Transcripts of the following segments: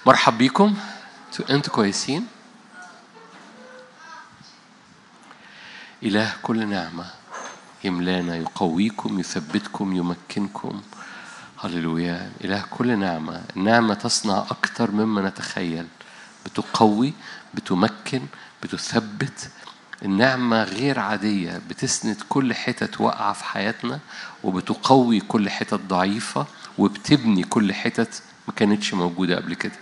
مرحب بيكم انتوا كويسين إله كل نعمة يملانا يقويكم يثبتكم يمكنكم هللويا إله كل نعمة النعمة تصنع أكثر مما نتخيل بتقوي بتمكن بتثبت النعمة غير عادية بتسند كل حتت واقعة في حياتنا وبتقوي كل حتت ضعيفة وبتبني كل حتت ما كانتش موجودة قبل كده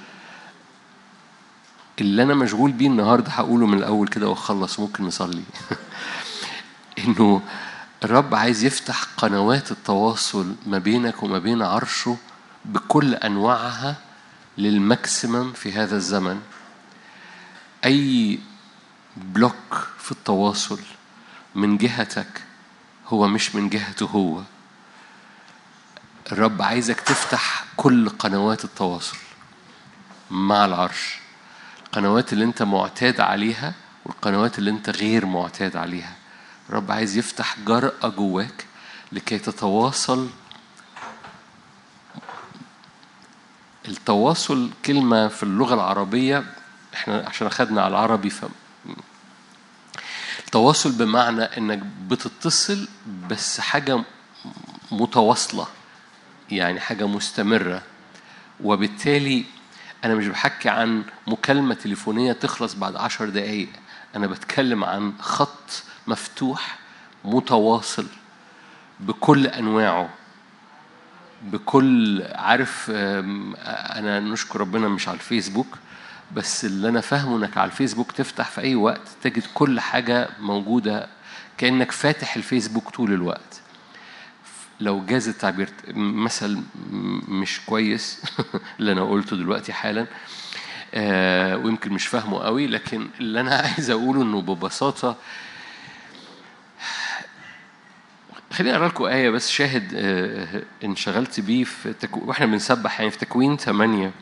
اللي أنا مشغول بيه النهاردة هقوله من الأول كده وأخلص ممكن نصلي إنه الرب عايز يفتح قنوات التواصل ما بينك وما بين عرشه بكل أنواعها للماكسيمم في هذا الزمن أي بلوك في التواصل من جهتك هو مش من جهته هو الرب عايزك تفتح كل قنوات التواصل مع العرش القنوات اللي انت معتاد عليها والقنوات اللي انت غير معتاد عليها الرب عايز يفتح جرأة جواك لكي تتواصل التواصل كلمة في اللغة العربية احنا عشان أخدنا على العربي ف التواصل بمعنى انك بتتصل بس حاجة متواصلة يعني حاجة مستمرة وبالتالي أنا مش بحكي عن مكالمة تليفونية تخلص بعد عشر دقايق أنا بتكلم عن خط مفتوح متواصل بكل أنواعه بكل عارف أنا نشكر ربنا مش على الفيسبوك بس اللي أنا فاهمه إنك على الفيسبوك تفتح في أي وقت تجد كل حاجة موجودة كأنك فاتح الفيسبوك طول الوقت لو جاز التعبير مثل مش كويس اللي انا قلته دلوقتي حالا آه ويمكن مش فاهمه قوي لكن اللي انا عايز اقوله انه ببساطه خليني اقرا لكم ايه بس شاهد آه انشغلت بيه في تكو... واحنا بنسبح يعني في تكوين ثمانية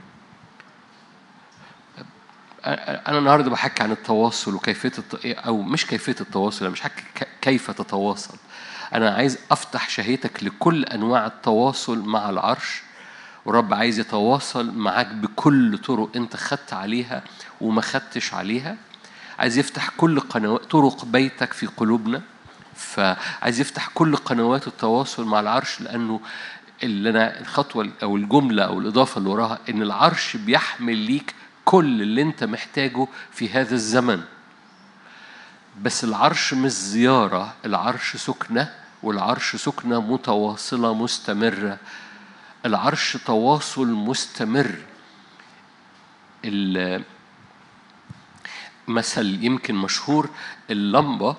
أنا النهاردة بحكي عن التواصل وكيفية الت... أو مش كيفية التواصل أنا مش حكي كيف تتواصل أنا عايز أفتح شهيتك لكل أنواع التواصل مع العرش ورب عايز يتواصل معاك بكل طرق أنت خدت عليها وما خدتش عليها عايز يفتح كل قنوات طرق بيتك في قلوبنا فعايز يفتح كل قنوات التواصل مع العرش لأنه اللي أنا الخطوة أو الجملة أو الإضافة اللي وراها إن العرش بيحمل ليك كل اللي أنت محتاجه في هذا الزمن بس العرش مش زيارة العرش سكنة والعرش سكنة متواصلة مستمرة العرش تواصل مستمر مثل يمكن مشهور اللمبة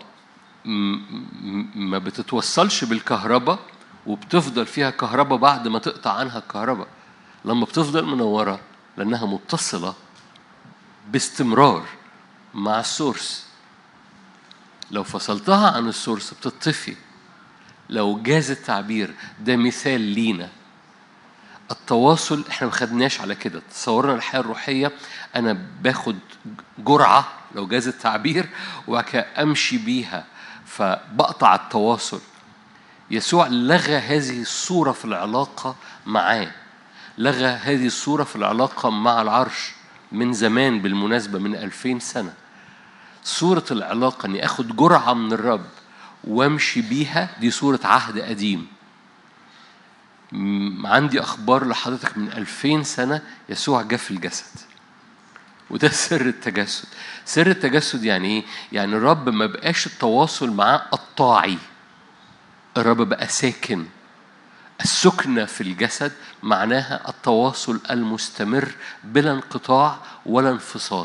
ما بتتوصلش بالكهرباء وبتفضل فيها كهرباء بعد ما تقطع عنها الكهرباء لما بتفضل منورة لأنها متصلة باستمرار مع السورس لو فصلتها عن السورس بتطفي لو جاز التعبير ده مثال لينا التواصل احنا ما خدناش على كده تصورنا الحياه الروحيه انا باخد جرعه لو جاز التعبير وبعد كده امشي بيها فبقطع التواصل يسوع لغى هذه الصوره في العلاقه معاه لغى هذه الصوره في العلاقه مع العرش من زمان بالمناسبه من ألفين سنه صورة العلاقة إني آخد جرعة من الرب وامشي بيها دي صورة عهد قديم عندي أخبار لحضرتك من ألفين سنة يسوع جه في الجسد وده سر التجسد سر التجسد يعني إيه؟ يعني الرب ما بقاش التواصل معاه قطاعي الرب بقى ساكن السكنة في الجسد معناها التواصل المستمر بلا انقطاع ولا انفصال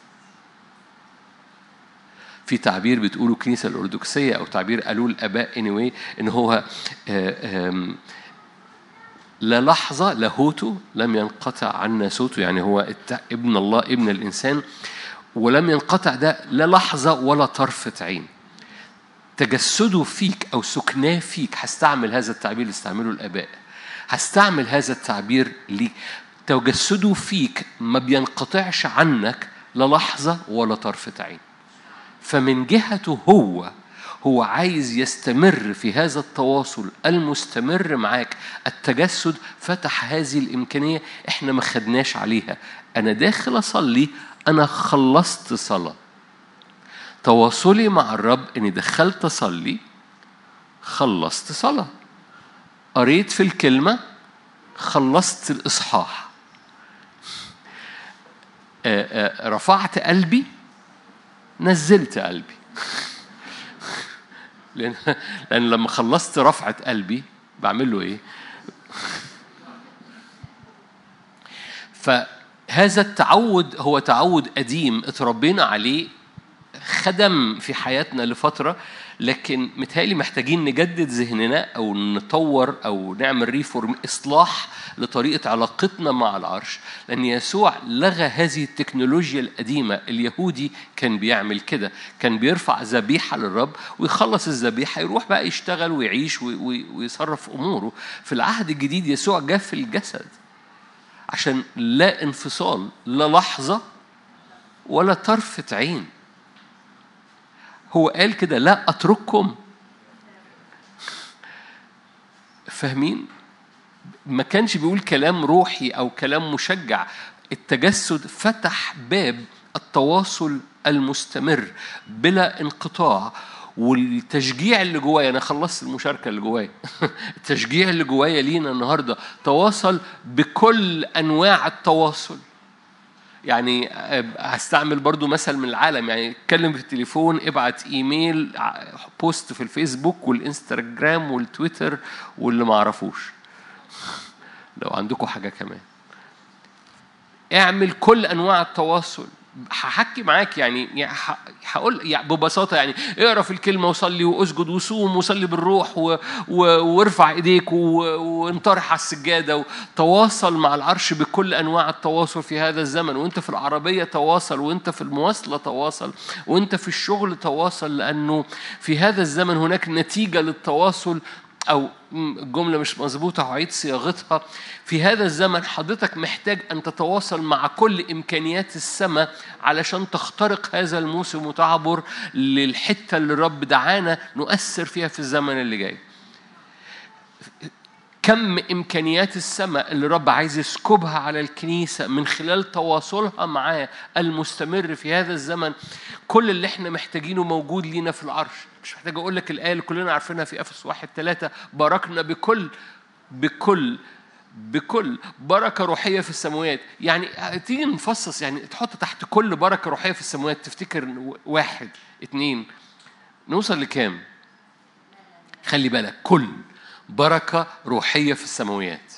في تعبير بتقوله الكنيسة الأرثوذكسية أو تعبير قالوه الآباء anyway إن هو لا لحظة لاهوته لم ينقطع عنا صوته يعني هو ابن الله ابن الإنسان ولم ينقطع ده لا لحظة ولا طرفة عين تجسده فيك أو سكناه فيك هستعمل هذا التعبير اللي استعمله الآباء هستعمل هذا التعبير ليه تجسده فيك ما بينقطعش عنك لا لحظة ولا طرفة عين فمن جهته هو هو عايز يستمر في هذا التواصل المستمر معاك التجسد فتح هذه الإمكانية إحنا ما خدناش عليها أنا داخل أصلي أنا خلصت صلاة تواصلي مع الرب إني دخلت أصلي خلصت صلاة قريت في الكلمة خلصت الإصحاح رفعت قلبي نزلت قلبي لأن لأن لما خلصت رفعة قلبي بعمل له إيه؟ فهذا التعود هو تعود قديم اتربينا عليه خدم في حياتنا لفترة لكن متهيألي محتاجين نجدد ذهننا أو نطور أو نعمل ريفورم إصلاح لطريقة علاقتنا مع العرش لأن يسوع لغى هذه التكنولوجيا القديمة اليهودي كان بيعمل كده كان بيرفع ذبيحة للرب ويخلص الذبيحة يروح بقى يشتغل ويعيش ويصرف أموره في العهد الجديد يسوع جاء في الجسد عشان لا انفصال لا لحظة ولا طرفة عين هو قال كده لا أترككم فاهمين؟ ما كانش بيقول كلام روحي أو كلام مشجع التجسد فتح باب التواصل المستمر بلا انقطاع والتشجيع اللي جوايا انا خلصت المشاركه اللي جوايا التشجيع اللي جوايا لينا النهارده تواصل بكل انواع التواصل يعني هستعمل برضو مثل من العالم يعني اتكلم في التليفون ابعت ايميل بوست في الفيسبوك والانستغرام والتويتر واللي ما اعرفوش لو عندكم حاجة كمان اعمل كل انواع التواصل هحكي معاك يعني هقول يعني ببساطه يعني اقرا في الكلمه وصلي واسجد وصوم وصلي بالروح و... و... وارفع ايديك و... وانطرح على السجاده وتواصل مع العرش بكل انواع التواصل في هذا الزمن وانت في العربيه تواصل وانت في المواصله تواصل وانت في الشغل تواصل لانه في هذا الزمن هناك نتيجه للتواصل أو الجملة مش مظبوطة هعيد صياغتها في هذا الزمن حضرتك محتاج أن تتواصل مع كل إمكانيات السماء علشان تخترق هذا الموسم وتعبر للحتة اللي الرب دعانا نؤثر فيها في الزمن اللي جاي كم إمكانيات السماء اللي الرب عايز يسكبها على الكنيسة من خلال تواصلها معاه المستمر في هذا الزمن كل اللي احنا محتاجينه موجود لينا في العرش مش محتاج أقول لك الآية اللي كلنا عارفينها في أفس واحد ثلاثة باركنا بكل بكل بكل بركة روحية في السماوات يعني تيجي نفصص يعني تحط تحت كل بركة روحية في السماوات تفتكر واحد اتنين نوصل لكام خلي بالك كل بركة روحية في السماويات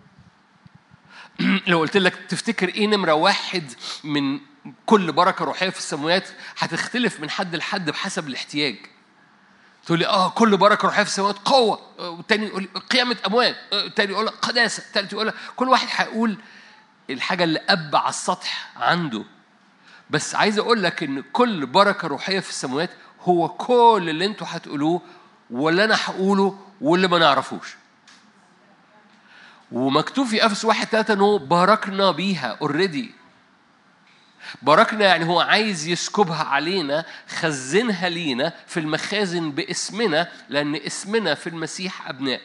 لو قلت لك تفتكر ايه نمرة واحد من كل بركة روحية في السماوات هتختلف من حد لحد بحسب الاحتياج تقول لي اه كل بركه روحيه في السماوات قوه والتاني يقول لي قيامه اموات التاني يقول لك قداسه التالت يقول لك كل واحد هيقول الحاجه اللي اب على السطح عنده بس عايز اقول لك ان كل بركه روحيه في السماوات هو كل اللي انتوا هتقولوه واللي انا هقوله واللي ما نعرفوش ومكتوب في افس واحد ثلاثة انه باركنا بيها اوريدي باركنا يعني هو عايز يسكبها علينا خزنها لينا في المخازن باسمنا لأن اسمنا في المسيح أبناء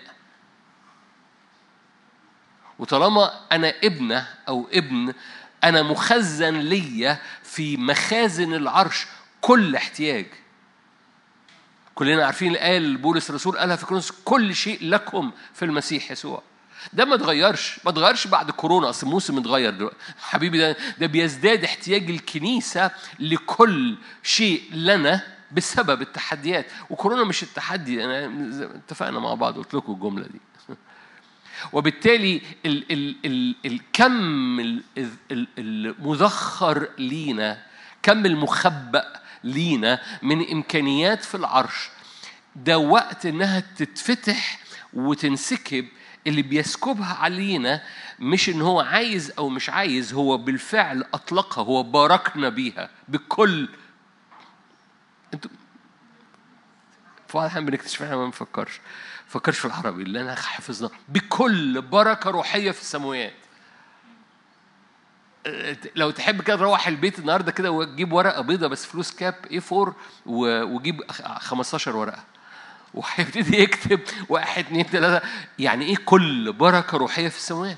وطالما أنا ابنة أو ابن أنا مخزن ليا في مخازن العرش كل احتياج كلنا عارفين الآية اللي بولس الرسول قالها في كورنثوس كل شيء لكم في المسيح يسوع ده ما اتغيرش ما اتغيرش بعد كورونا اصل الموسم اتغير دلوقتي حبيبي ده ده بيزداد احتياج الكنيسه لكل شيء لنا بسبب التحديات وكورونا مش التحدي انا اتفقنا مع بعض قلت لكم الجمله دي وبالتالي ال ال ال الكم المذخر لينا كم المخبأ لينا من إمكانيات في العرش ده وقت إنها تتفتح وتنسكب اللي بيسكبها علينا مش ان هو عايز او مش عايز هو بالفعل اطلقها هو باركنا بيها بكل انتوا في بعض الاحيان بنكتشف احنا ما بنفكرش فكرش في العربي اللي انا حافظنا بكل بركه روحيه في السماوات لو تحب كده تروح البيت النهارده كده وتجيب ورقه بيضه بس فلوس كاب اي 4 وجيب 15 ورقه وهيبتدي يكتب واحد اثنين ثلاثه يعني ايه كل بركه روحيه في السماوات؟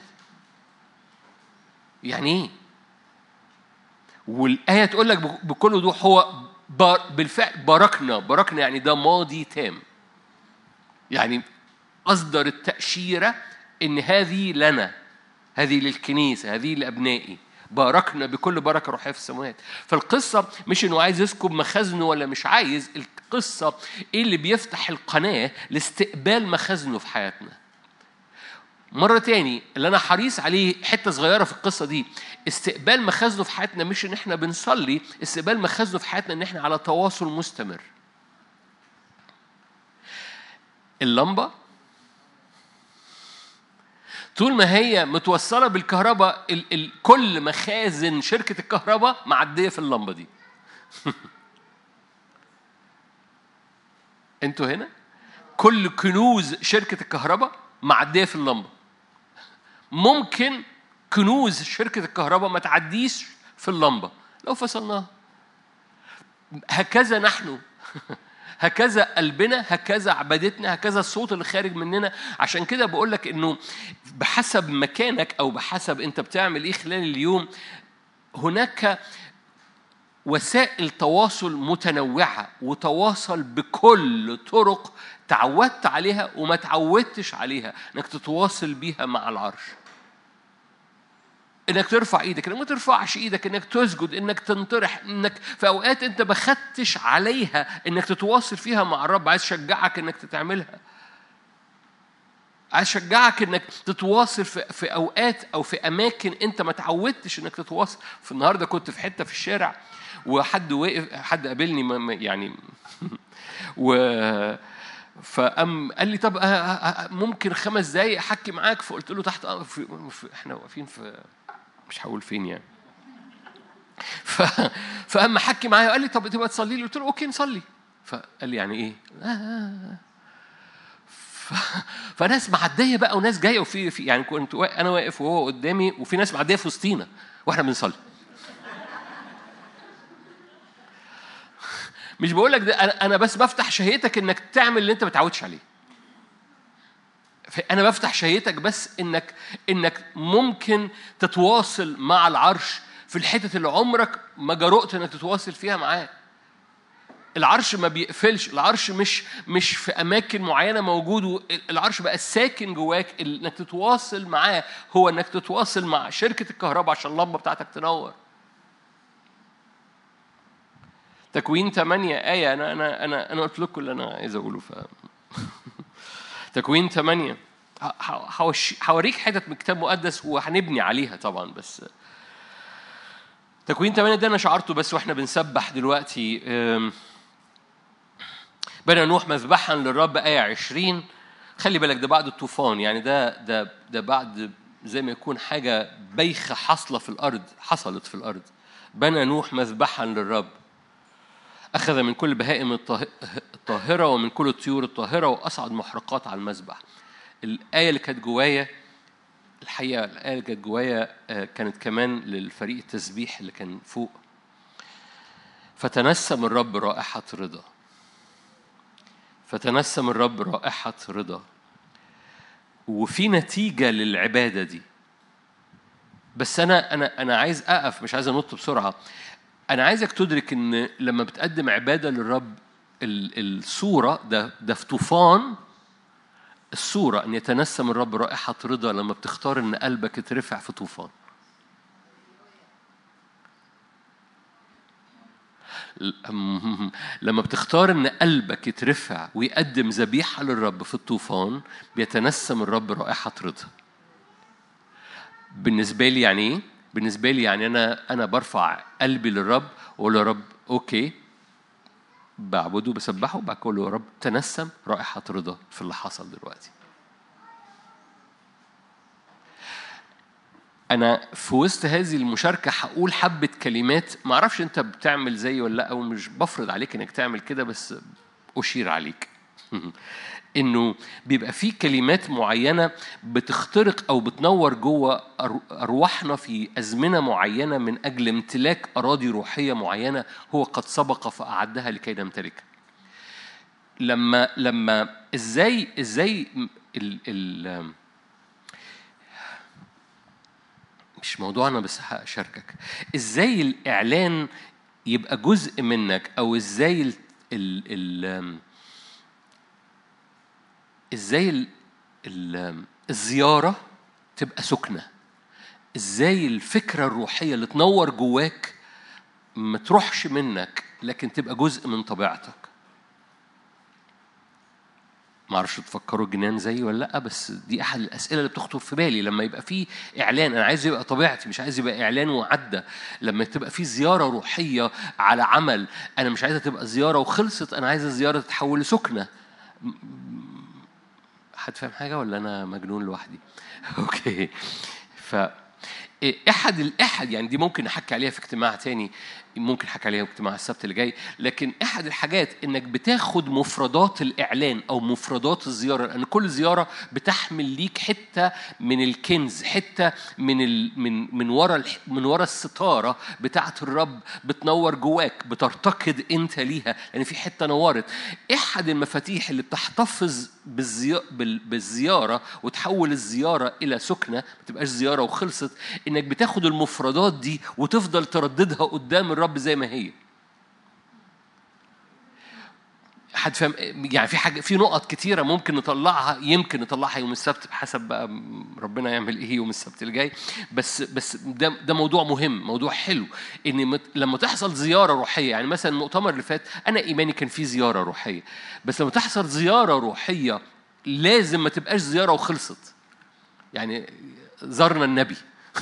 يعني ايه؟ والايه تقول لك بكل وضوح هو بالفعل باركنا باركنا يعني ده ماضي تام يعني اصدر التاشيره ان هذه لنا هذه للكنيسه هذه لابنائي باركنا بكل بركه روحيه في السماوات فالقصه مش انه عايز يسكب مخازنه ولا مش عايز القصه ايه اللي بيفتح القناه لاستقبال مخازنه في حياتنا مرة تاني اللي أنا حريص عليه حتة صغيرة في القصة دي استقبال مخازنه في حياتنا مش إن إحنا بنصلي استقبال مخازنه في حياتنا إن إحنا على تواصل مستمر اللمبة طول ما هي متوصله بالكهرباء ال- ال- كل مخازن شركه الكهرباء معديه في اللمبه دي انتوا هنا كل كنوز شركه الكهرباء معديه في اللمبه ممكن كنوز شركه الكهرباء ما تعديش في اللمبه لو فصلناها هكذا نحن هكذا قلبنا هكذا عبادتنا هكذا الصوت اللي خارج مننا عشان كده بقول لك انه بحسب مكانك او بحسب انت بتعمل ايه خلال اليوم هناك وسائل تواصل متنوعة وتواصل بكل طرق تعودت عليها وما تعودتش عليها انك تتواصل بيها مع العرش انك ترفع ايدك انك ما ترفعش ايدك انك تسجد انك تنطرح انك في اوقات انت ما خدتش عليها انك تتواصل فيها مع الرب عايز اشجعك انك تعملها عايز اشجعك انك تتواصل في, في اوقات او في اماكن انت ما تعودتش انك تتواصل في النهارده كنت في حته في الشارع وحد وقف حد قابلني يعني و فقام قال لي طب ممكن خمس دقايق احكي معاك فقلت له تحت في احنا واقفين في مش هقول فين يعني ف... فاما حكي معايا قال لي طب تبقى تصلي لي قلت له اوكي نصلي فقال لي يعني ايه ف... فناس معديه بقى وناس جايه وفي في يعني كنت انا واقف وهو قدامي وفي ناس معديه في وسطينا واحنا بنصلي مش بقول لك ده انا بس بفتح شهيتك انك تعمل اللي انت ما تعودش عليه انا بفتح شهيتك بس انك انك ممكن تتواصل مع العرش في الحتت اللي عمرك ما جرؤت انك تتواصل فيها معاه العرش ما بيقفلش العرش مش مش في اماكن معينه موجود العرش بقى ساكن جواك انك تتواصل معاه هو انك تتواصل مع شركه الكهرباء عشان اللمبه بتاعتك تنور تكوين 8 آية أنا أنا أنا أنا قلت لكم اللي أنا عايز أقوله ف تكوين 8 هوريك حتت من كتاب مقدس وهنبني عليها طبعا بس تكوين 8 ده أنا شعرته بس وإحنا بنسبح دلوقتي بنى نوح مذبحا للرب آية 20 خلي بالك ده بعد الطوفان يعني ده ده ده بعد زي ما يكون حاجة بايخة حاصلة في الأرض حصلت في الأرض بنى نوح مذبحا للرب أخذ من كل بهائم الطاهرة ومن كل الطيور الطاهرة وأصعد محرقات على المذبح الآية اللي كانت جوايا الحقيقة الآية اللي كانت جوايا كانت كمان للفريق التسبيح اللي كان فوق فتنسم الرب رائحة رضا فتنسم الرب رائحة رضا وفي نتيجة للعبادة دي بس أنا أنا أنا عايز أقف مش عايز أنط بسرعة أنا عايزك تدرك إن لما بتقدم عبادة للرب الصورة ده ده في طوفان الصورة أن يتنسم الرب رائحة رضا لما بتختار إن قلبك يترفع في طوفان. لما بتختار ان قلبك يترفع ويقدم ذبيحه للرب في الطوفان بيتنسم الرب رائحه رضا بالنسبه لي يعني ايه بالنسبه لي يعني انا انا برفع قلبي للرب واقول يا رب اوكي بعبده بسبحه بقول له يا رب تنسم رائحه رضا في اللي حصل دلوقتي انا في وسط هذه المشاركه هقول حبه كلمات ما اعرفش انت بتعمل زي ولا لا او مش بفرض عليك انك تعمل كده بس اشير عليك انه بيبقى في كلمات معينه بتخترق او بتنور جوه ارواحنا في ازمنه معينه من اجل امتلاك اراضي روحيه معينه هو قد سبق فاعدها لكي نمتلكها لما لما ازاي ازاي ال ال مش موضوعنا بس هشاركك ازاي الاعلان يبقى جزء منك او ازاي ال ال ال ازاي ال ال الزياره تبقى سكنه ازاي الفكره الروحيه اللي تنور جواك ما تروحش منك لكن تبقى جزء من طبيعتك ما اعرفش تفكروا جنان زيي ولا لا بس دي احد الاسئله اللي بتخطر في بالي لما يبقى في اعلان انا عايز يبقى طبيعتي مش عايز يبقى اعلان وعدى لما تبقى في زياره روحيه على عمل انا مش عايزها تبقى زياره وخلصت انا عايز الزياره تتحول لسكنه حد فاهم حاجه ولا انا مجنون لوحدي اوكي ف احد الاحد يعني دي ممكن نحكي عليها في اجتماع تاني ممكن حكي عليها اجتماع السبت اللي جاي لكن احد الحاجات انك بتاخد مفردات الاعلان او مفردات الزياره لان كل زياره بتحمل ليك حته من الكنز حته من ال من من ورا من ورا الستاره بتاعه الرب بتنور جواك بترتقد انت ليها لان في حته نورت احد المفاتيح اللي بتحتفظ بالزياره وتحول الزياره الى سكنه ما تبقاش زياره وخلصت انك بتاخد المفردات دي وتفضل ترددها قدام الرب الرب زي ما هي حد فاهم يعني في حاجه في نقط كتيره ممكن نطلعها يمكن نطلعها يوم السبت بحسب بقى ربنا يعمل ايه يوم السبت الجاي بس بس ده ده موضوع مهم موضوع حلو ان لما تحصل زياره روحيه يعني مثلا المؤتمر اللي فات انا ايماني كان فيه زياره روحيه بس لما تحصل زياره روحيه لازم ما تبقاش زياره وخلصت يعني زارنا النبي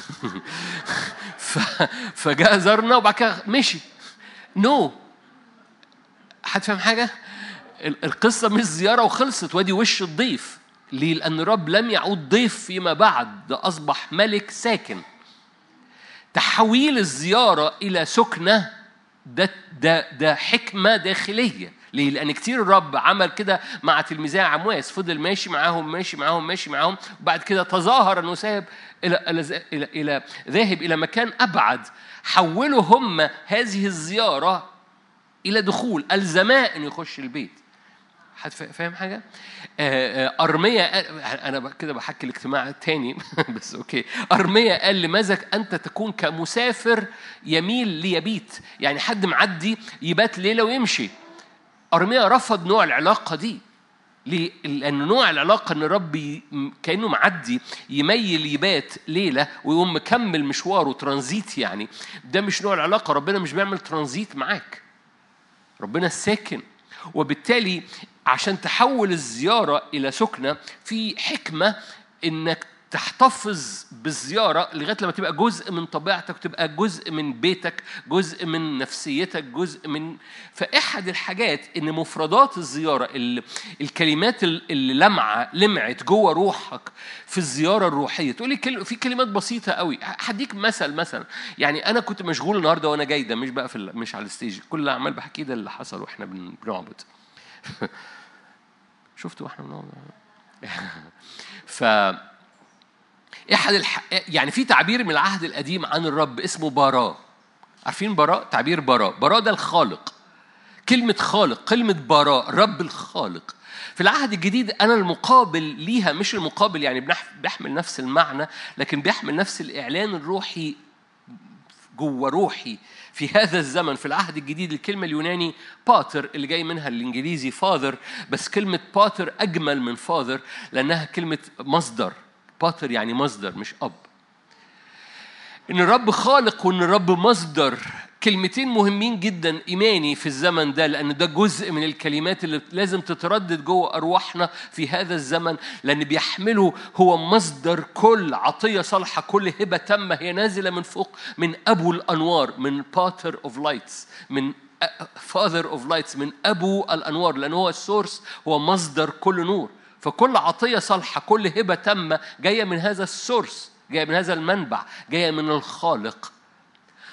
فجاء زارنا وبعد كده مشي نو no. حد فاهم حاجة؟ القصة مش زيارة وخلصت وادي وش الضيف ليه؟ لأن الرب لم يعود ضيف فيما بعد ده أصبح ملك ساكن تحويل الزيارة إلى سكنة ده ده ده حكمة داخلية ليه؟ لأن كتير الرب عمل كده مع تلميذي عمواس فضل ماشي معاهم ماشي معاهم ماشي معاهم وبعد كده تظاهر إنه ساب إلى إلى إلى, إلى ذاهب إلى مكان أبعد حولوا هم هذه الزيارة إلى دخول ألزماء إنه يخش البيت حد فاهم حاجة؟ أرمية أنا كده بحكي الاجتماع الثاني بس أوكي أرمية قال لماذا أنت تكون كمسافر يميل ليبيت يعني حد معدي يبات ليلة ويمشي أرميا رفض نوع العلاقة دي ليه؟ لأن نوع العلاقة إن الرب كأنه معدي يميل يبات ليلة ويقوم مكمل مشواره ترانزيت يعني ده مش نوع العلاقة ربنا مش بيعمل ترانزيت معاك ربنا ساكن وبالتالي عشان تحول الزيارة إلى سكنة في حكمة إنك تحتفظ بالزيارة لغاية لما تبقى جزء من طبيعتك وتبقى جزء من بيتك جزء من نفسيتك جزء من فأحد الحاجات إن مفردات الزيارة الكلمات اللي لمعة لمعت جوه روحك في الزيارة الروحية تقولي في كلمات بسيطة قوي هديك مثل مثلا يعني أنا كنت مشغول النهاردة وأنا جاي ده مش بقى في مش على الستيج كل اللي عمال بحكيه ده اللي حصل وإحنا بنعبد شفتوا واحنا بنعبد ف احد الح... يعني في تعبير من العهد القديم عن الرب اسمه براء عارفين براء تعبير براء براء ده الخالق كلمة خالق كلمة براء رب الخالق في العهد الجديد أنا المقابل ليها مش المقابل يعني بيحمل نفس المعنى لكن بيحمل نفس الإعلان الروحي جوه روحي في هذا الزمن في العهد الجديد الكلمة اليوناني باتر اللي جاي منها الإنجليزي فاذر بس كلمة باتر أجمل من فاذر لأنها كلمة مصدر باتر يعني مصدر مش أب إن الرب خالق وإن الرب مصدر كلمتين مهمين جدا إيماني في الزمن ده لأن ده جزء من الكلمات اللي لازم تتردد جوه أرواحنا في هذا الزمن لأن بيحمله هو مصدر كل عطية صالحة كل هبة تامة هي نازلة من فوق من أبو الأنوار من باتر أوف لايتس من فاذر أوف لايتس من أبو الأنوار لأن هو السورس هو مصدر كل نور فكل عطية صالحة كل هبة تامة جاية من هذا السورس جاية من هذا المنبع جاية من الخالق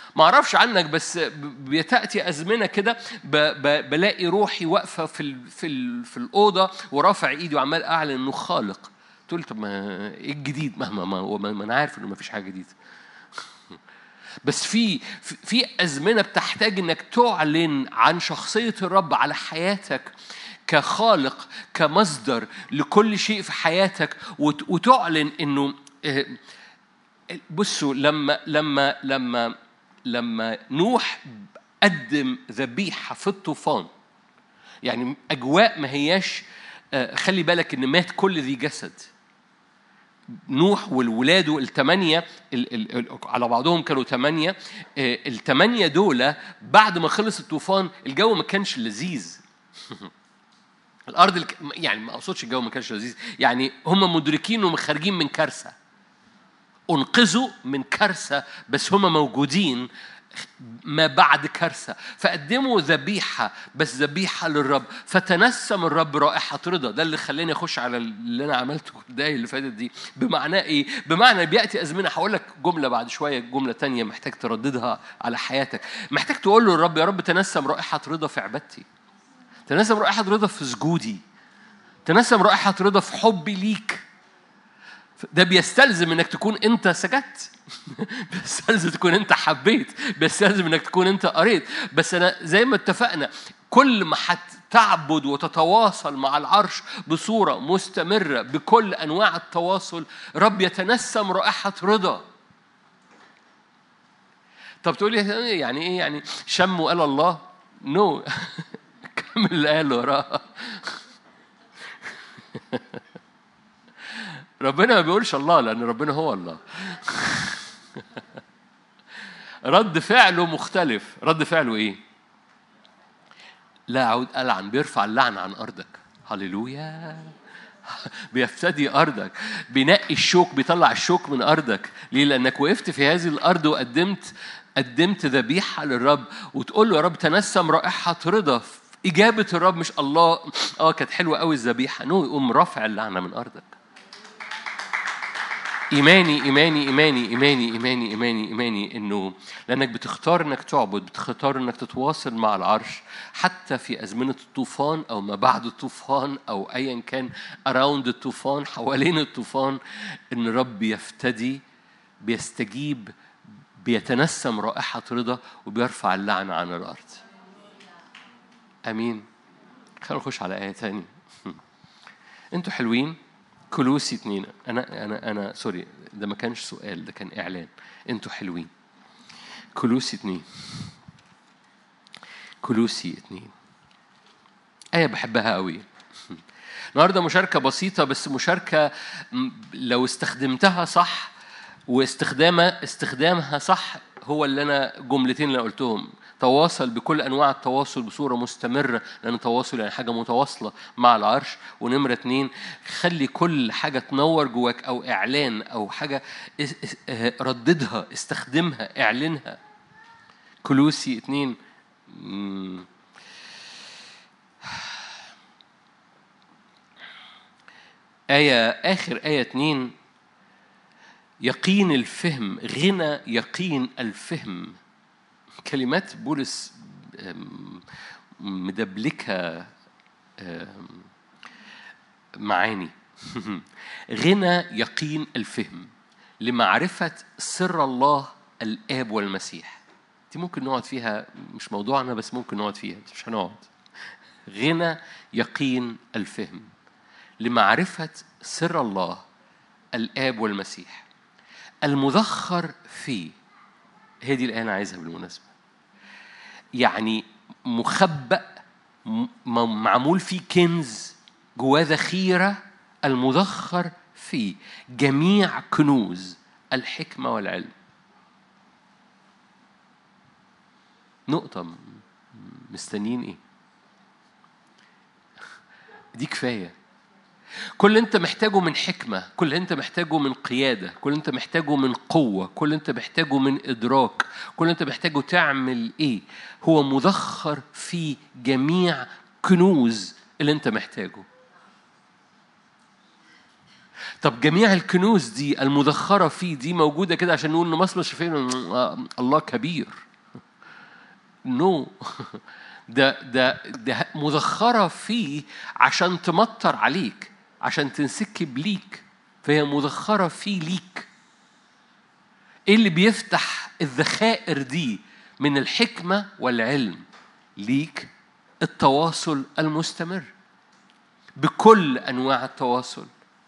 ما اعرفش عنك بس بتاتي ازمنه كده بلاقي روحي واقفه في ال في ال في الاوضه ورافع ايدي وعمال اعلن انه خالق تقول طب ما ايه الجديد مهما ما, ما, ما انا عارف انه ما فيش حاجه جديده بس في في ازمنه بتحتاج انك تعلن عن شخصيه الرب على حياتك كخالق كمصدر لكل شيء في حياتك وتعلن انه آه، بصوا لما لما لما لما نوح قدم ذبيحه في الطوفان يعني اجواء ما هياش آه، خلي بالك ان مات كل ذي جسد نوح والولاده الثمانية على بعضهم كانوا ثمانية آه، الثمانية دول بعد ما خلص الطوفان الجو ما كانش لذيذ الارض الك... يعني ما اقصدش الجو ما كانش لذيذ يعني هم مدركين انهم خارجين من كارثه انقذوا من كارثه بس هم موجودين ما بعد كارثة فقدموا ذبيحة بس ذبيحة للرب فتنسم الرب رائحة رضا ده اللي خلاني أخش على اللي أنا عملته الدقايق اللي فاتت دي بمعنى إيه؟ بمعنى بيأتي أزمنة هقول لك جملة بعد شوية جملة تانية محتاج ترددها على حياتك محتاج تقول له الرب يا رب تنسم رائحة رضا في عبادتي تنسم رائحة رضا في سجودي تنسم رائحة رضا في حبي ليك ده بيستلزم انك تكون انت سجدت بيستلزم تكون انت حبيت بيستلزم انك تكون انت قريت بس انا زي ما اتفقنا كل ما هتعبد وتتواصل مع العرش بصوره مستمره بكل انواع التواصل رب يتنسم رائحه رضا طب تقول لي يعني ايه يعني شم وقال الله نو no. كمل اللي قال وراه ربنا ما بيقولش الله لأن ربنا هو الله رد فعله مختلف رد فعله إيه؟ لا أعود ألعن بيرفع اللعن عن أرضك هللويا بيفتدي أرضك بينقي الشوك بيطلع الشوك من أرضك ليه؟ لأنك وقفت في هذه الأرض وقدمت قدمت ذبيحة للرب وتقول له يا رب تنسم رائحة رضا إجابة الرب مش الله آه كانت حلوة قوي الذبيحة نو يقوم رافع اللعنة من أرضك إيماني إيماني إيماني إيماني إيماني إيماني إيماني إنه لأنك بتختار إنك تعبد بتختار إنك تتواصل مع العرش حتى في أزمنة الطوفان أو ما بعد الطوفان أو أيا كان أراوند الطوفان حوالين الطوفان إن الرب يفتدي بيستجيب بيتنسم رائحة رضا وبيرفع اللعنة عن الأرض امين خلينا نخش على ايه تاني انتوا حلوين كلوسي اتنين انا انا انا سوري ده ما كانش سؤال ده كان اعلان انتوا حلوين كلوسي اتنين كلوسي اتنين آية بحبها قوي النهاردة مشاركة بسيطة بس مشاركة لو استخدمتها صح واستخدامها استخدامها صح هو اللي أنا جملتين اللي قلتهم تواصل بكل انواع التواصل بصوره مستمره لان التواصل يعني حاجه متواصله مع العرش ونمره اتنين خلي كل حاجه تنور جواك او اعلان او حاجه آه، رددها استخدمها اعلنها كلوسي اتنين آية آخر آية اتنين يقين الفهم غنى يقين الفهم كلمات بولس مدبلكة معاني غنى يقين الفهم لمعرفة سر الله الآب والمسيح دي ممكن نقعد فيها مش موضوعنا بس ممكن نقعد فيها مش هنقعد غنى يقين الفهم لمعرفة سر الله الآب والمسيح المذخر فيه هي دي الآية أنا عايزها بالمناسبة يعني مخبأ معمول فيه كنز جواه ذخيرة المذخر فيه جميع كنوز الحكمة والعلم نقطة مستنيين ايه؟ دي كفاية كل اللي انت محتاجه من حكمة كل اللي انت محتاجه من قيادة كل اللي انت محتاجه من قوة كل اللي انت محتاجه من إدراك كل اللي انت محتاجه تعمل ايه هو مذخر في جميع كنوز اللي انت محتاجه طب جميع الكنوز دي المذخرة فيه دي موجودة كده عشان نقول إن مصر شايفين الله كبير نو no. ده ده ده مذخرة فيه عشان تمطر عليك عشان تنسكب ليك فهي مذخرة فيه ليك ايه اللي بيفتح الذخائر دي من الحكمة والعلم ليك التواصل المستمر بكل أنواع التواصل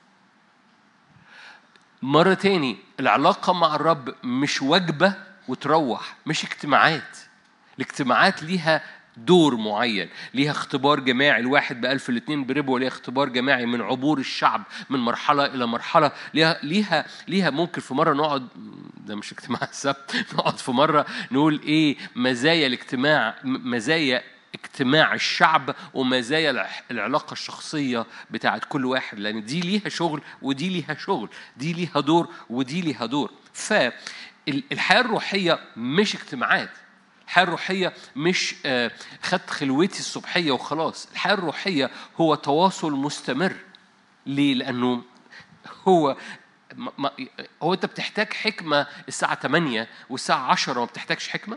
مرة تاني العلاقة مع الرب مش وجبة وتروح مش اجتماعات الاجتماعات ليها دور معين ليها اختبار جماعي الواحد بألف الاثنين بربو ليها اختبار جماعي من عبور الشعب من مرحلة إلى مرحلة ليها ليها ليها ممكن في مرة نقعد ده مش اجتماع السبت نقعد في مرة نقول إيه مزايا الاجتماع مزايا اجتماع الشعب ومزايا العلاقة الشخصية بتاعت كل واحد لأن دي ليها شغل ودي ليها شغل دي ليها دور ودي ليها دور فالحياة الروحية مش اجتماعات الحياة الروحية مش آه، خدت خلوتي الصبحية وخلاص الحياة الروحية هو تواصل مستمر ليه؟ لأنه هو ما هو أنت بتحتاج حكمة الساعة 8 والساعة 10 ما بتحتاجش حكمة؟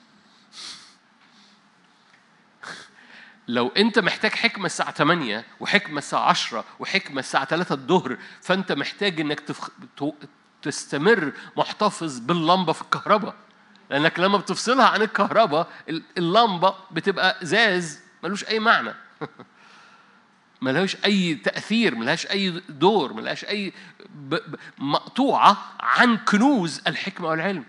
لو انت محتاج حكمه الساعه 8 وحكمه الساعه 10 وحكمه الساعه 3 الظهر فانت محتاج انك تفخ... تستمر محتفظ باللمبه في الكهرباء لانك لما بتفصلها عن الكهرباء اللمبه بتبقى زاز ملوش اي معنى ملهاش اي تاثير ملهاش اي دور ملهاش اي مقطوعه عن كنوز الحكمه والعلم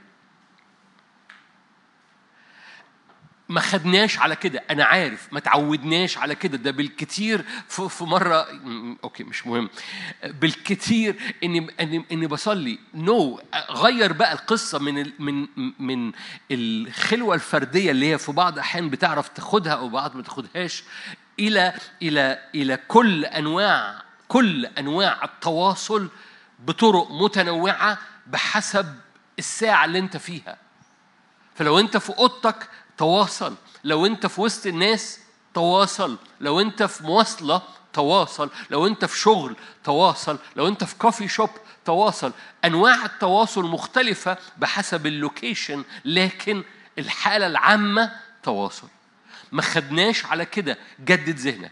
ما خدناش على كده انا عارف ما تعودناش على كده ده بالكتير في مره اوكي مش مهم بالكتير اني اني اني بصلي نو no. غير بقى القصه من من من الخلوه الفرديه اللي هي في بعض الاحيان بتعرف تاخدها او بعض ما تاخدهاش الى الى الى كل انواع كل انواع التواصل بطرق متنوعه بحسب الساعه اللي انت فيها فلو انت في اوضتك تواصل لو انت في وسط الناس تواصل لو انت في مواصلة تواصل لو انت في شغل تواصل لو انت في كوفي شوب تواصل انواع التواصل مختلفة بحسب اللوكيشن لكن الحالة العامة تواصل ما خدناش على كده جدد ذهنك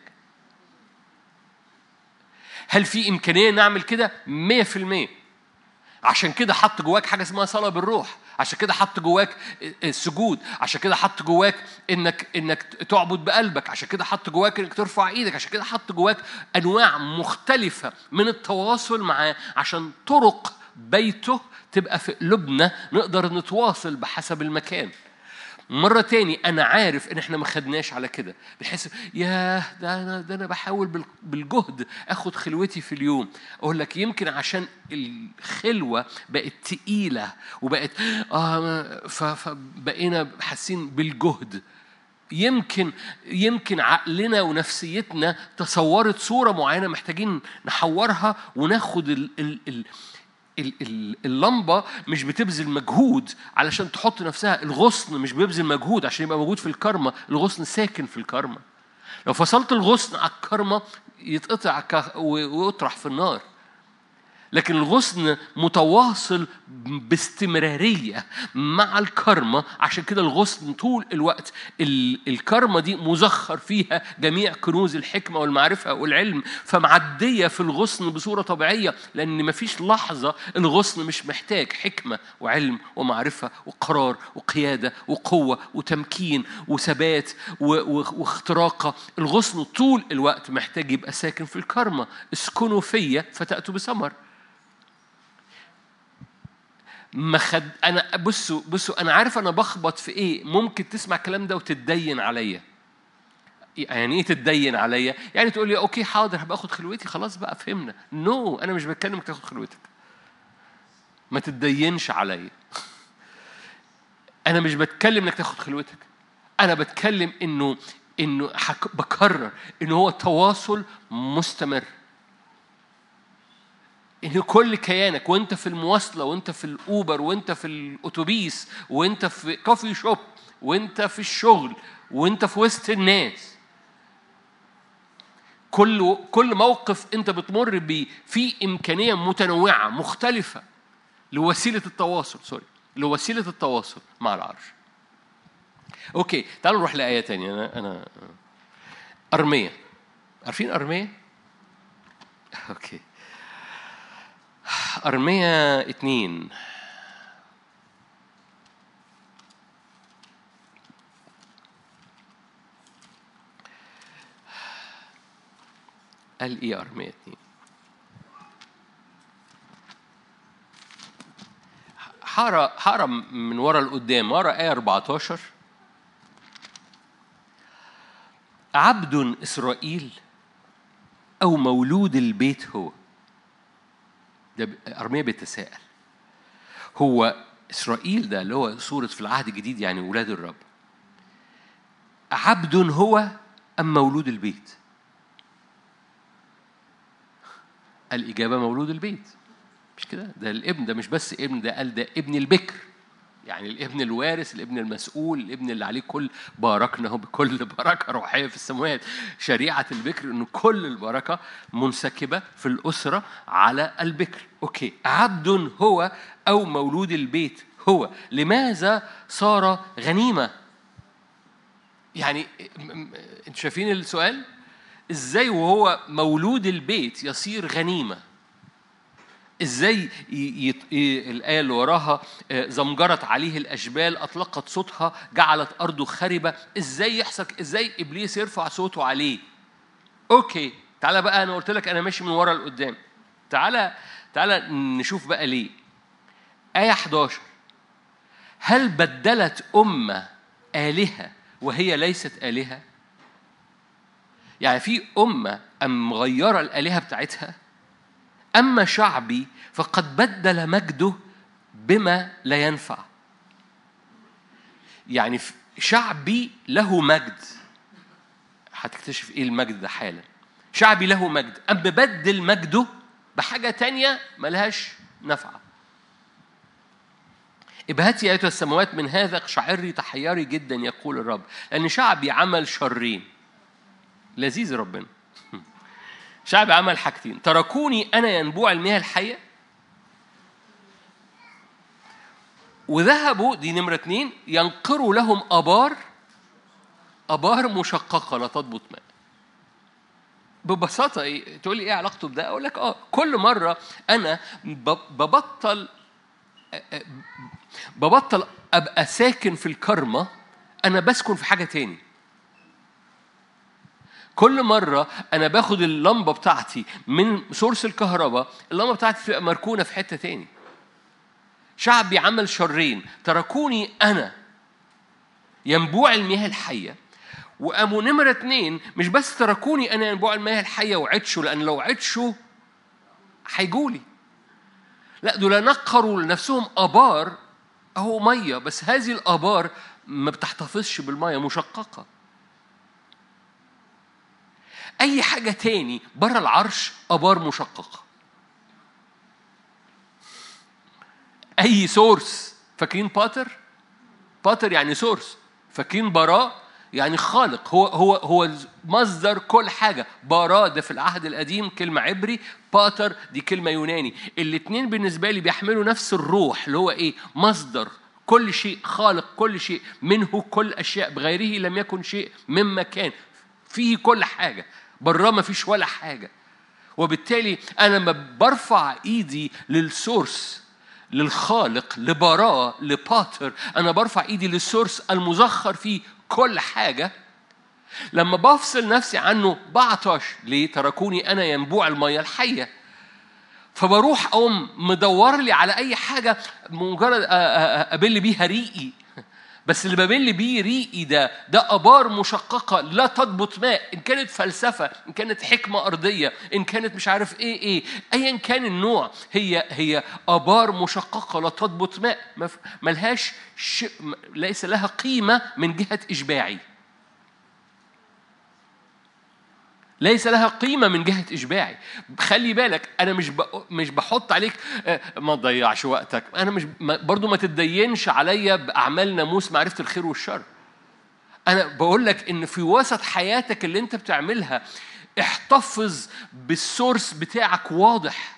هل في إمكانية نعمل كده؟ مية في المية عشان كده حط جواك حاجة اسمها صلاة بالروح عشان كده حط جواك السجود عشان كده حط جواك انك انك تعبد بقلبك عشان كده حط جواك انك ترفع ايدك عشان كده حط جواك انواع مختلفه من التواصل معاه عشان طرق بيته تبقى في قلوبنا نقدر نتواصل بحسب المكان مرة تاني أنا عارف إن إحنا ما خدناش على كده بحس ياه ده أنا ده أنا بحاول بالجهد آخد خلوتي في اليوم أقول لك يمكن عشان الخلوة بقت تقيلة وبقت آه فبقينا حاسين بالجهد يمكن يمكن عقلنا ونفسيتنا تصورت صورة معينة محتاجين نحورها وناخد ال ال ال اللمبة مش بتبذل مجهود علشان تحط نفسها الغصن مش بيبذل مجهود عشان يبقى موجود في الكرمة الغصن ساكن في الكرمة لو فصلت الغصن على الكرمة يتقطع ويطرح في النار لكن الغصن متواصل باستمرارية مع الكرمة عشان كده الغصن طول الوقت الكرمة دي مزخر فيها جميع كنوز الحكمة والمعرفة والعلم فمعدية في الغصن بصورة طبيعية لأن مفيش لحظة الغصن مش محتاج حكمة وعلم ومعرفة وقرار وقيادة وقوة وتمكين وثبات واختراقة الغصن طول الوقت محتاج يبقى ساكن في الكرمة اسكنوا فيا فتأتوا بثمر ما خد انا بصوا بصوا انا عارف انا بخبط في ايه ممكن تسمع الكلام ده وتتدين عليا يعني ايه تتدين عليا يعني تقول لي اوكي حاضر هبقى اخد خلوتي خلاص بقى فهمنا نو no, انا مش بتكلم انك تاخد خلوتك ما تتدينش عليا انا مش بتكلم انك تاخد خلوتك انا بتكلم انه انه بكرر انه هو تواصل مستمر ان كل كيانك وانت في المواصله وانت في الاوبر وانت في الاتوبيس وانت في كوفي شوب وانت في الشغل وانت في وسط الناس كل كل موقف انت بتمر بيه في امكانيه متنوعه مختلفه لوسيله التواصل سوري لوسيله التواصل مع العرش اوكي تعالوا نروح لايه تانية انا انا ارميه عارفين ارميه اوكي ارميه اتنين قال ايه ارميه اتنين حارة حارة من ورا لقدام ورا آية 14 عبد إسرائيل أو مولود البيت هو ده أرمية بيتساءل هو إسرائيل ده اللي هو صورة في العهد الجديد يعني ولاد الرب عبد هو أم مولود البيت الإجابة مولود البيت مش كده ده الابن ده مش بس ابن ده قال ده ابن البكر يعني الابن الوارث الابن المسؤول الابن اللي عليه كل باركنا بكل بركه روحيه في السماوات شريعه البكر انه كل البركه منسكبه في الاسره على البكر اوكي عبد هو او مولود البيت هو لماذا صار غنيمه يعني انتوا شايفين السؤال ازاي وهو مولود البيت يصير غنيمه ازاي الايه اللي وراها زمجرت عليه الاشبال اطلقت صوتها جعلت ارضه خربه ازاي يحصل ازاي ابليس يرفع صوته عليه اوكي تعالى بقى انا قلت لك انا ماشي من ورا لقدام تعالى تعالى نشوف بقى ليه ايه 11 هل بدلت امه الهه وهي ليست الهه يعني في امه ام مغيره الالهه بتاعتها أما شعبي فقد بدل مجده بما لا ينفع يعني شعبي له مجد هتكتشف ايه المجد ده حالا شعبي له مجد أم ببدل مجده بحاجة تانية ملهاش نفعة ابهتي أيتها السماوات من هذا اقشعري تحيري جدا يقول الرب لأن شعبي عمل شرين لذيذ ربنا شعب عمل حاجتين تركوني أنا ينبوع المياه الحية وذهبوا دي نمرة اتنين ينقروا لهم أبار أبار مشققة لا تضبط ماء ببساطة إيه؟ تقول لي إيه علاقته بده؟ أقول لك آه كل مرة أنا ببطل ببطل أبقى ساكن في الكرمة أنا بسكن في حاجة تاني كل مرة أنا باخد اللمبة بتاعتي من سورس الكهرباء اللمبة بتاعتي تبقى مركونة في حتة تاني شعبي عمل شرين تركوني أنا ينبوع المياه الحية وقاموا نمرة اتنين مش بس تركوني أنا ينبوع المياه الحية وعطشوا لأن لو عطشوا هيجولي لا دول نقروا لنفسهم آبار أهو مية بس هذه الآبار ما بتحتفظش بالمية مشققة أي حاجة تاني بره العرش آبار مشققة أي سورس فاكرين باتر؟ باتر يعني سورس فاكرين براء يعني خالق هو هو هو مصدر كل حاجة براء ده في العهد القديم كلمة عبري باتر دي كلمة يوناني الاتنين بالنسبة لي بيحملوا نفس الروح اللي هو إيه مصدر كل شيء خالق كل شيء منه كل أشياء بغيره لم يكن شيء مما كان فيه كل حاجة براه ما فيش ولا حاجة وبالتالي أنا لما برفع إيدي للسورس للخالق لبراء لباتر أنا برفع إيدي للسورس المزخر فيه كل حاجة لما بفصل نفسي عنه بعطش ليه تركوني أنا ينبوع المية الحية فبروح أقوم مدور لي على أي حاجة مجرد أبل بيها ريقي بس اللي ببل بيه ريقي ده ده ابار مشققه لا تضبط ماء ان كانت فلسفه ان كانت حكمه ارضيه ان كانت مش عارف ايه ايه ايا كان النوع هي هي ابار مشققه لا تضبط ماء ملهاش ش... ليس لها قيمه من جهه اشباعي ليس لها قيمة من جهة إشباعي خلي بالك أنا مش مش بحط عليك ما تضيعش وقتك أنا مش برضو ما تتدينش عليا بأعمال ناموس معرفة الخير والشر أنا بقول لك إن في وسط حياتك اللي أنت بتعملها احتفظ بالسورس بتاعك واضح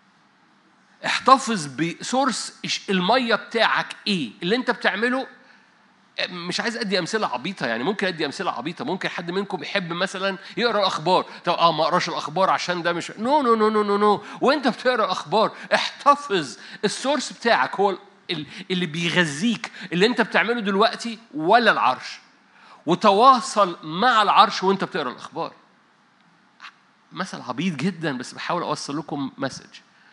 احتفظ بسورس الميه بتاعك ايه اللي انت بتعمله مش عايز ادي امثله عبيطه يعني ممكن ادي امثله عبيطه ممكن حد منكم يحب مثلا يقرا الاخبار طب اه ما اقراش الاخبار عشان ده مش نو نو نو نو نو نو وانت بتقرا الاخبار احتفظ السورس بتاعك هو اللي بيغذيك اللي انت بتعمله دلوقتي ولا العرش وتواصل مع العرش وانت بتقرا الاخبار مثل عبيط جدا بس بحاول اوصل لكم مسج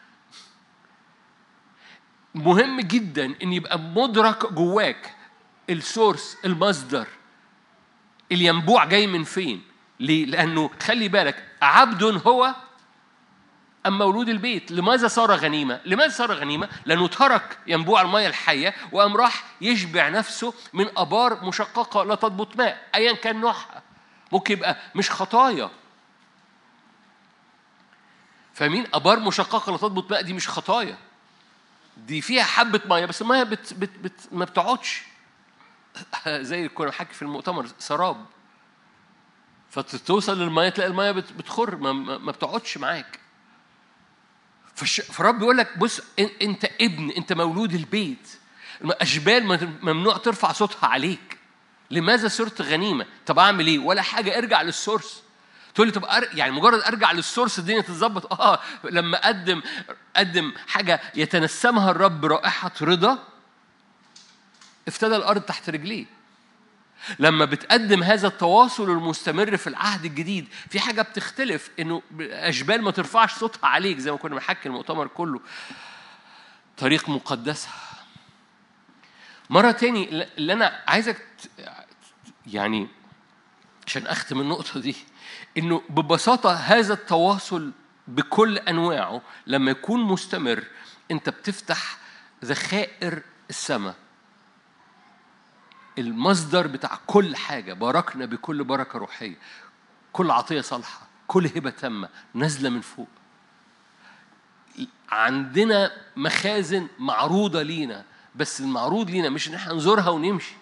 مهم جدا ان يبقى مدرك جواك السورس المصدر الينبوع جاي من فين ليه لانه خلي بالك عبد هو أم مولود البيت لماذا صار غنيمة؟ لماذا صار غنيمة؟ لأنه ترك ينبوع المياه الحية وقام راح يشبع نفسه من أبار مشققة لا تضبط ماء أيا كان نوعها ممكن يبقى مش خطايا فاهمين؟ أبار مشققة لا تضبط ماء دي مش خطايا دي فيها حبة مية بس المية بت بت بت ما بتقعدش زي كنا بنحكي في المؤتمر سراب فتوصل للمية تلاقي المية بتخر ما, ما بتقعدش معاك فالرب بيقول لك بص انت ابن انت مولود البيت اشبال ممنوع ترفع صوتها عليك لماذا صرت غنيمه طب اعمل ايه ولا حاجه ارجع للسورس تقول لي طب أر... يعني مجرد ارجع للسورس الدنيا تتظبط اه لما اقدم اقدم حاجه يتنسمها الرب رائحه رضا افتدى الارض تحت رجليه لما بتقدم هذا التواصل المستمر في العهد الجديد في حاجة بتختلف إنه أشبال ما ترفعش صوتها عليك زي ما كنا بنحكي المؤتمر كله طريق مقدسة مرة تاني اللي أنا عايزك يعني عشان أختم النقطة دي إنه ببساطة هذا التواصل بكل أنواعه لما يكون مستمر أنت بتفتح ذخائر السماء المصدر بتاع كل حاجة باركنا بكل بركة روحية كل عطية صالحة كل هبة تامة نازلة من فوق عندنا مخازن معروضة لينا بس المعروض لينا مش ان احنا نزورها ونمشي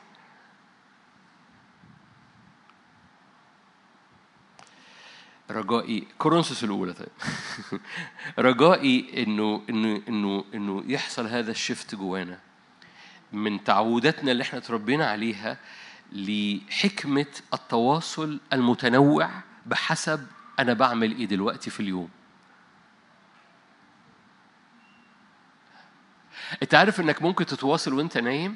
رجائي كورنثوس الاولى طيب رجائي انه انه انه انه يحصل هذا الشفت جوانا من تعوداتنا اللي احنا اتربينا عليها لحكمة التواصل المتنوع بحسب أنا بعمل إيه دلوقتي في اليوم. أنت عارف إنك ممكن تتواصل وأنت نايم؟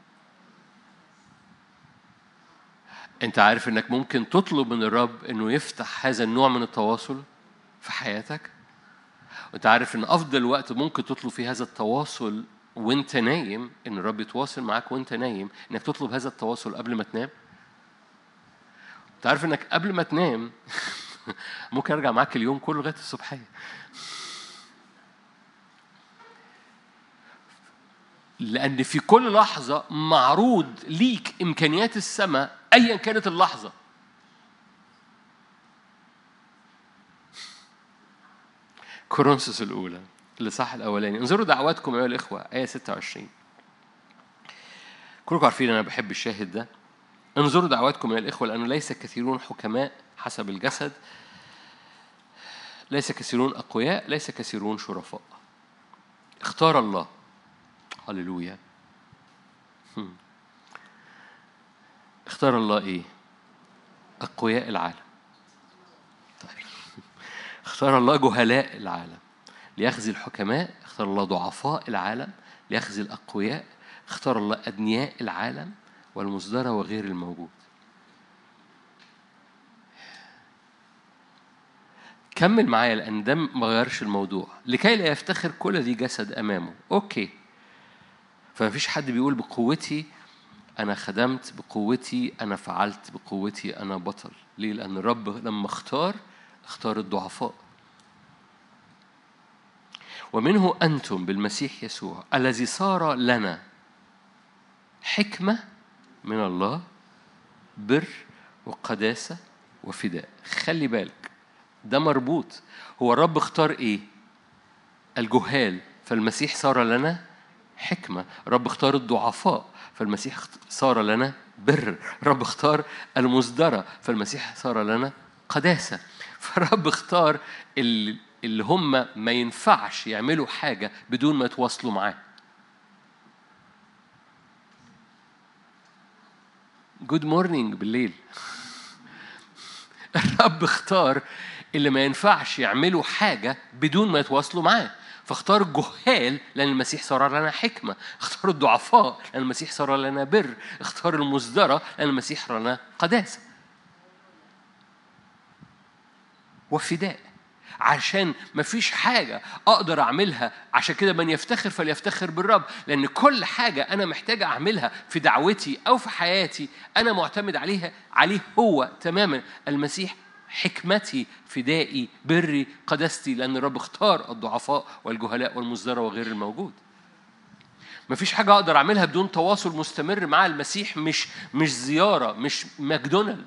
أنت عارف إنك ممكن تطلب من الرب إنه يفتح هذا النوع من التواصل في حياتك؟ وأنت عارف إن أفضل وقت ممكن تطلب فيه هذا التواصل وانت نايم ان الرب يتواصل معاك وانت نايم انك تطلب هذا التواصل قبل ما تنام انت عارف انك قبل ما تنام ممكن ارجع معاك اليوم كله لغايه الصبحيه لان في كل لحظه معروض ليك امكانيات السماء ايا كانت اللحظه كورنثوس الاولى الإصحاح الأولاني انظروا دعواتكم أيها الإخوة آية 26 كلكم عارفين أنا بحب الشاهد ده انظروا دعواتكم أيها الإخوة لأنه ليس كثيرون حكماء حسب الجسد ليس كثيرون أقوياء ليس كثيرون شرفاء اختار الله هللويا اختار الله ايه اقوياء العالم طيب اختار الله جهلاء العالم ليخزي الحكماء اختار الله ضعفاء العالم ليخزي الأقوياء اختار الله أدنياء العالم والمصدرة وغير الموجود كمل معايا لأن ده ما غيرش الموضوع لكي لا يفتخر كل ذي جسد أمامه أوكي فما فيش حد بيقول بقوتي أنا خدمت بقوتي أنا فعلت بقوتي أنا بطل ليه؟ لأن الرب لما اختار اختار الضعفاء ومنه أنتم بالمسيح يسوع الذي صار لنا حكمة من الله بر وقداسة وفداء خلي بالك ده مربوط هو الرب اختار ايه الجهال فالمسيح صار لنا حكمة رب اختار الضعفاء فالمسيح صار لنا بر رب اختار المصدرة فالمسيح صار لنا قداسة فالرب اختار اللي, اللي هم ما ينفعش يعملوا حاجة بدون ما يتواصلوا معاه جود مورنينج بالليل الرب اختار اللي ما ينفعش يعملوا حاجة بدون ما يتواصلوا معاه فاختار الجهال لأن المسيح صار لنا حكمة اختار الضعفاء لأن المسيح صار لنا بر اختار المصدرة لأن المسيح صار لنا قداسة وفداء عشان مفيش حاجة أقدر أعملها عشان كده من يفتخر فليفتخر بالرب لأن كل حاجة أنا محتاج أعملها في دعوتي أو في حياتي أنا معتمد عليها عليه هو تماما المسيح حكمتي فدائي بري قدستي لأن الرب اختار الضعفاء والجهلاء والمزدرى وغير الموجود مفيش حاجة أقدر أعملها بدون تواصل مستمر مع المسيح مش مش زيارة مش ماكدونالد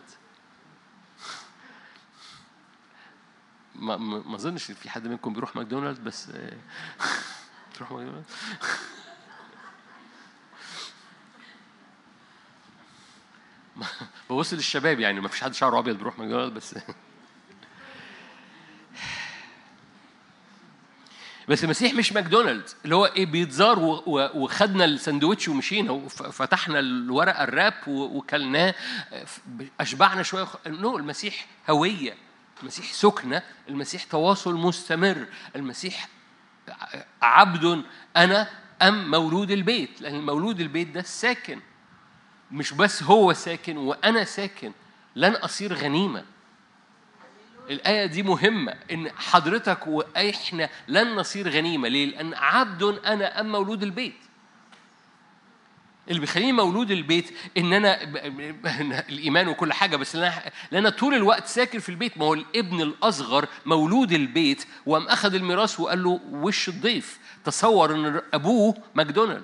ما ما اظنش في حد منكم بيروح ماكدونالدز بس تروح ماكدونالدز ببص للشباب يعني ما فيش حد شعره ابيض بيروح ماكدونالدز بس بس المسيح مش ماكدونالدز اللي هو ايه بيتزار وخدنا الساندوتش ومشينا وفتحنا الورقه الراب وكلناه اشبعنا شويه نو المسيح هويه المسيح سكنة المسيح تواصل مستمر المسيح عبد أنا أم مولود البيت لأن مولود البيت ده الساكن مش بس هو ساكن وأنا ساكن لن أصير غنيمة الآية دي مهمة إن حضرتك وإحنا لن نصير غنيمة ليه؟ لأن عبد أنا أم مولود البيت اللي بيخليني مولود البيت ان انا الايمان وكل حاجه بس لان انا طول الوقت ساكن في البيت ما هو الابن الاصغر مولود البيت وقام اخذ الميراث وقال له وش الضيف تصور ان ابوه ماكدونالد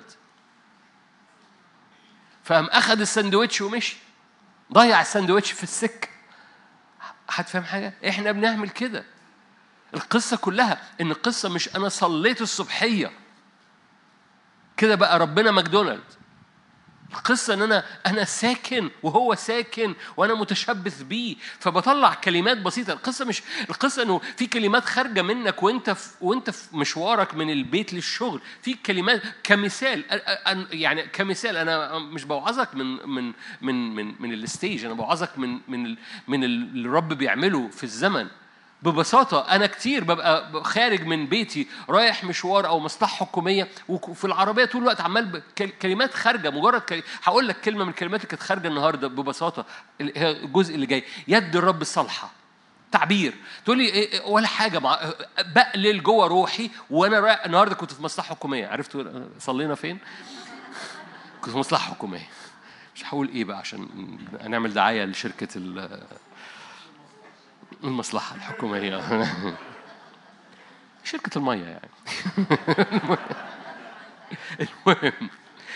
فقام اخذ الساندوتش ومشي ضيع الساندوتش في السكه حد فاهم حاجه احنا بنعمل كده القصه كلها ان القصه مش انا صليت الصبحيه كده بقى ربنا ماكدونالد القصة إن أنا أنا ساكن وهو ساكن وأنا متشبث بيه فبطلع كلمات بسيطة القصة مش القصة إنه في كلمات خارجة منك وأنت في وأنت في مشوارك من البيت للشغل في كلمات كمثال يعني كمثال أنا مش بوعظك من من من من من الستيج أنا بوعظك من من من اللي الرب بيعمله في الزمن ببساطة أنا كتير ببقى خارج من بيتي رايح مشوار أو مصلحة حكومية وفي العربية طول الوقت عمال كلمات خارجة مجرد كلمة هقول لك كلمة من الكلمات اللي كانت خارجة النهاردة ببساطة الجزء اللي جاي يد الرب الصالحة تعبير تقول لي إيه, إيه، ولا حاجة مع بقلل جوه روحي وأنا رايح النهاردة كنت في مصلحة حكومية عرفت صلينا فين؟ كنت في مصلحة حكومية مش هقول إيه بقى عشان نعمل دعاية لشركة المصلحة الحكومية شركة المية يعني المهم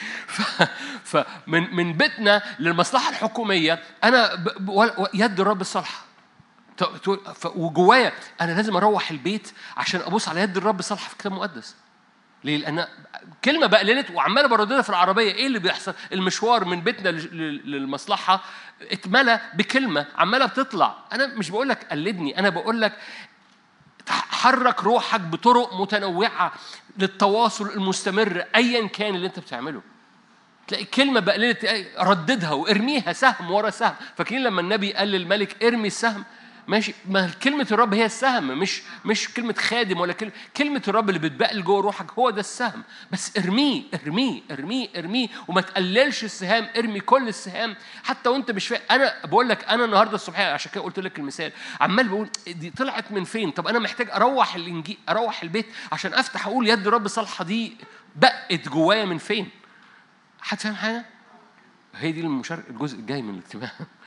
فمن من بيتنا للمصلحة الحكومية أنا يد الرب الصالحة وجوايا أنا لازم أروح البيت عشان أبص على يد الرب الصالحة في الكتاب المقدس ليه؟ لأن كلمة بقللت وعمالة برددها في العربية، إيه اللي بيحصل؟ المشوار من بيتنا للمصلحة اتملى بكلمة عمالة بتطلع، أنا مش بقول لك قلدني، أنا بقول لك حرك روحك بطرق متنوعة للتواصل المستمر أيا كان اللي أنت بتعمله. تلاقي كلمة بقللت رددها وارميها سهم ورا سهم، فاكرين لما النبي قال للملك ارمي السهم؟ ماشي ما كلمة الرب هي السهم مش مش كلمة خادم ولا كلمة كلمة الرب اللي بتبقل جوه روحك هو ده السهم بس ارميه ارميه ارميه ارميه وما تقللش السهام ارمي كل السهام حتى وانت مش فاهم انا بقول لك انا النهارده الصبح عشان كده قلت لك المثال عمال بقول دي طلعت من فين طب انا محتاج اروح الانجيل اروح البيت عشان افتح اقول يد الرب صالحه دي بقت جوايا من فين حد فاهم حاجه هي دي المشاركه الجزء الجاي من الاجتماع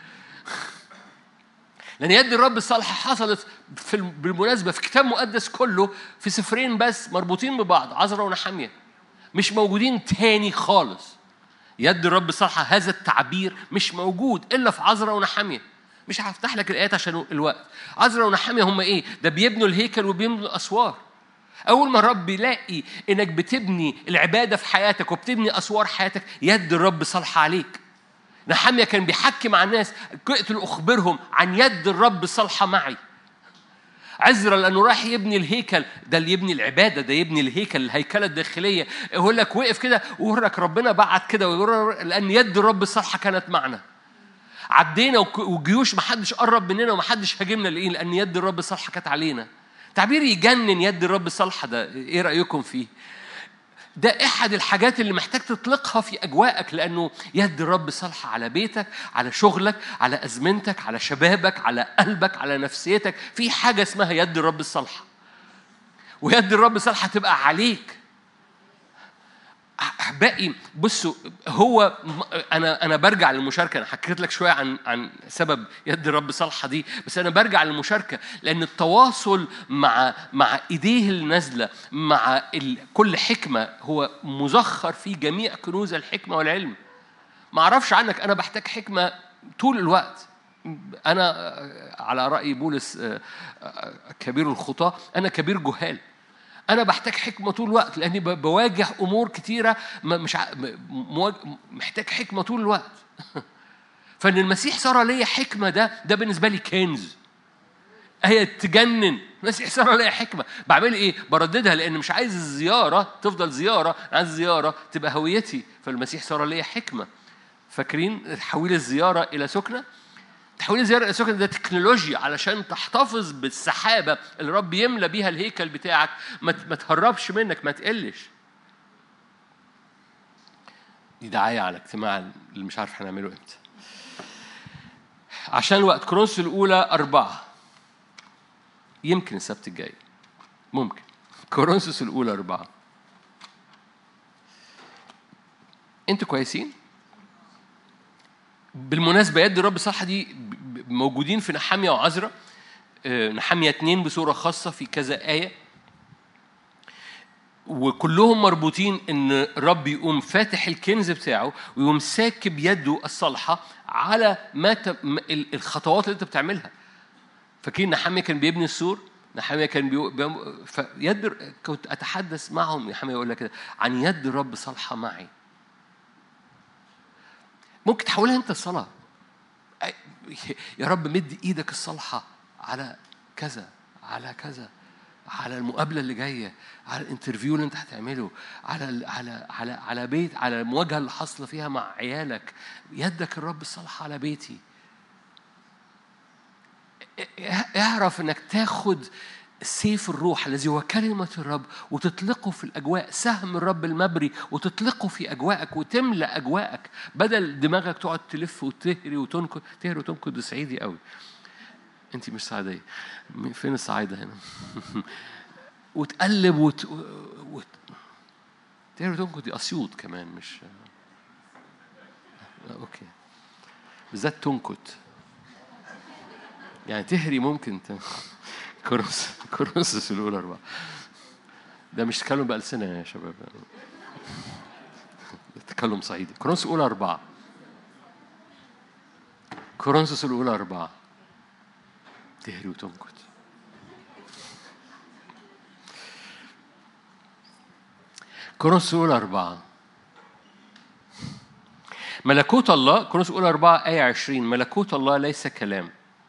لأن يد الرب الصالحة حصلت في بالمناسبة في كتاب مقدس كله في سفرين بس مربوطين ببعض عزرا ونحمية مش موجودين تاني خالص يد الرب الصالحة هذا التعبير مش موجود إلا في عزرا ونحمية مش هفتح لك الآيات عشان الوقت عزرا ونحمية هم إيه؟ ده بيبنوا الهيكل وبيبنوا الأسوار أول ما الرب يلاقي إنك بتبني العبادة في حياتك وبتبني أسوار حياتك يد الرب صالحة عليك نحمية كان بيحكي مع الناس قلت أخبرهم عن يد الرب الصالحة معي عزرا لانه رايح يبني الهيكل ده اللي يبني العباده ده يبني الهيكل الهيكله الداخليه يقول لك وقف كده ويقول لك ربنا بعت كده ويقول لان يد الرب الصالحه كانت معنا عدينا وجيوش ما حدش قرب مننا وما حدش هاجمنا ليه لان يد الرب الصالحه كانت علينا تعبير يجنن يد الرب الصالحه ده ايه رايكم فيه ده احد الحاجات اللي محتاج تطلقها في اجواءك لانه يد الرب صالحه على بيتك على شغلك على ازمنتك على شبابك على قلبك على نفسيتك في حاجه اسمها يد الرب الصالحه ويد الرب الصالحه تبقى عليك احبائي بصوا هو انا انا برجع للمشاركه انا حكيت لك شويه عن عن سبب يد الرب صالحه دي بس انا برجع للمشاركه لان التواصل مع مع ايديه النازله مع ال... كل حكمه هو مزخر في جميع كنوز الحكمه والعلم ما اعرفش عنك انا بحتاج حكمه طول الوقت انا على راي بولس آه، آه، كبير الخطاه انا كبير جهال انا بحتاج حكمه طول الوقت لاني بواجه امور كتيره مش محتاج حكمه طول الوقت فان المسيح صار ليا حكمه ده ده بالنسبه لي كنز هي تجنن المسيح صار ليا حكمه بعمل ايه برددها لان مش عايز الزياره تفضل زياره عايز الزياره تبقى هويتي فالمسيح صار ليا حكمه فاكرين تحويل الزياره الى سكنه تحويل الزيارة إلى سكن ده تكنولوجيا علشان تحتفظ بالسحابة اللي رب يملى بيها الهيكل بتاعك ما تهربش منك ما تقلش دي دعاية على اجتماع اللي مش عارف هنعمله امتى عشان الوقت كرونس الأولى أربعة يمكن السبت الجاي ممكن كورنثوس الأولى أربعة أنتوا كويسين؟ بالمناسبة يد الرب الصالحة دي موجودين في نحامية وعزرة آه، نحامية اتنين بصورة خاصة في كذا آية وكلهم مربوطين ان الرب يقوم فاتح الكنز بتاعه ويقوم ساكب يده الصالحه على ما ت... الخطوات اللي انت بتعملها فاكرين نحاميه كان بيبني السور نحاميه كان بي... بي... فيد كنت اتحدث معهم نحاميه يقول لك كده عن يد الرب صالحه معي ممكن تحولها انت الصلاه يا رب مد ايدك الصالحه على كذا على كذا على المقابله اللي جايه على الانترفيو اللي انت هتعمله على على على على بيت على المواجهه اللي حاصله فيها مع عيالك يدك الرب الصالحه على بيتي اعرف انك تاخد سيف الروح الذي هو كلمة الرب وتطلقه في الأجواء سهم الرب المبري وتطلقه في أجواءك وتملأ أجواءك بدل دماغك تقعد تلف وتهري وتنكد تهري وتنكد صعيدي قوي أنت مش سعيدية فين الصعايدة هنا وتقلب وت... وت... تهري وتنكد دي أسيوط كمان مش أوكي بالذات تنكد يعني تهري ممكن ت... كورنثوس كورنثوس الأولى أربعة ده مش تكلم بألسنة يا شباب تكلم صعيدي كورنثوس الأولى أربعة كورنثوس الأولى أربعة تهري وتنكت كورنثوس الأولى أربعة ملكوت الله كورنثوس الأولى أربعة آية عشرين ملكوت الله ليس كلام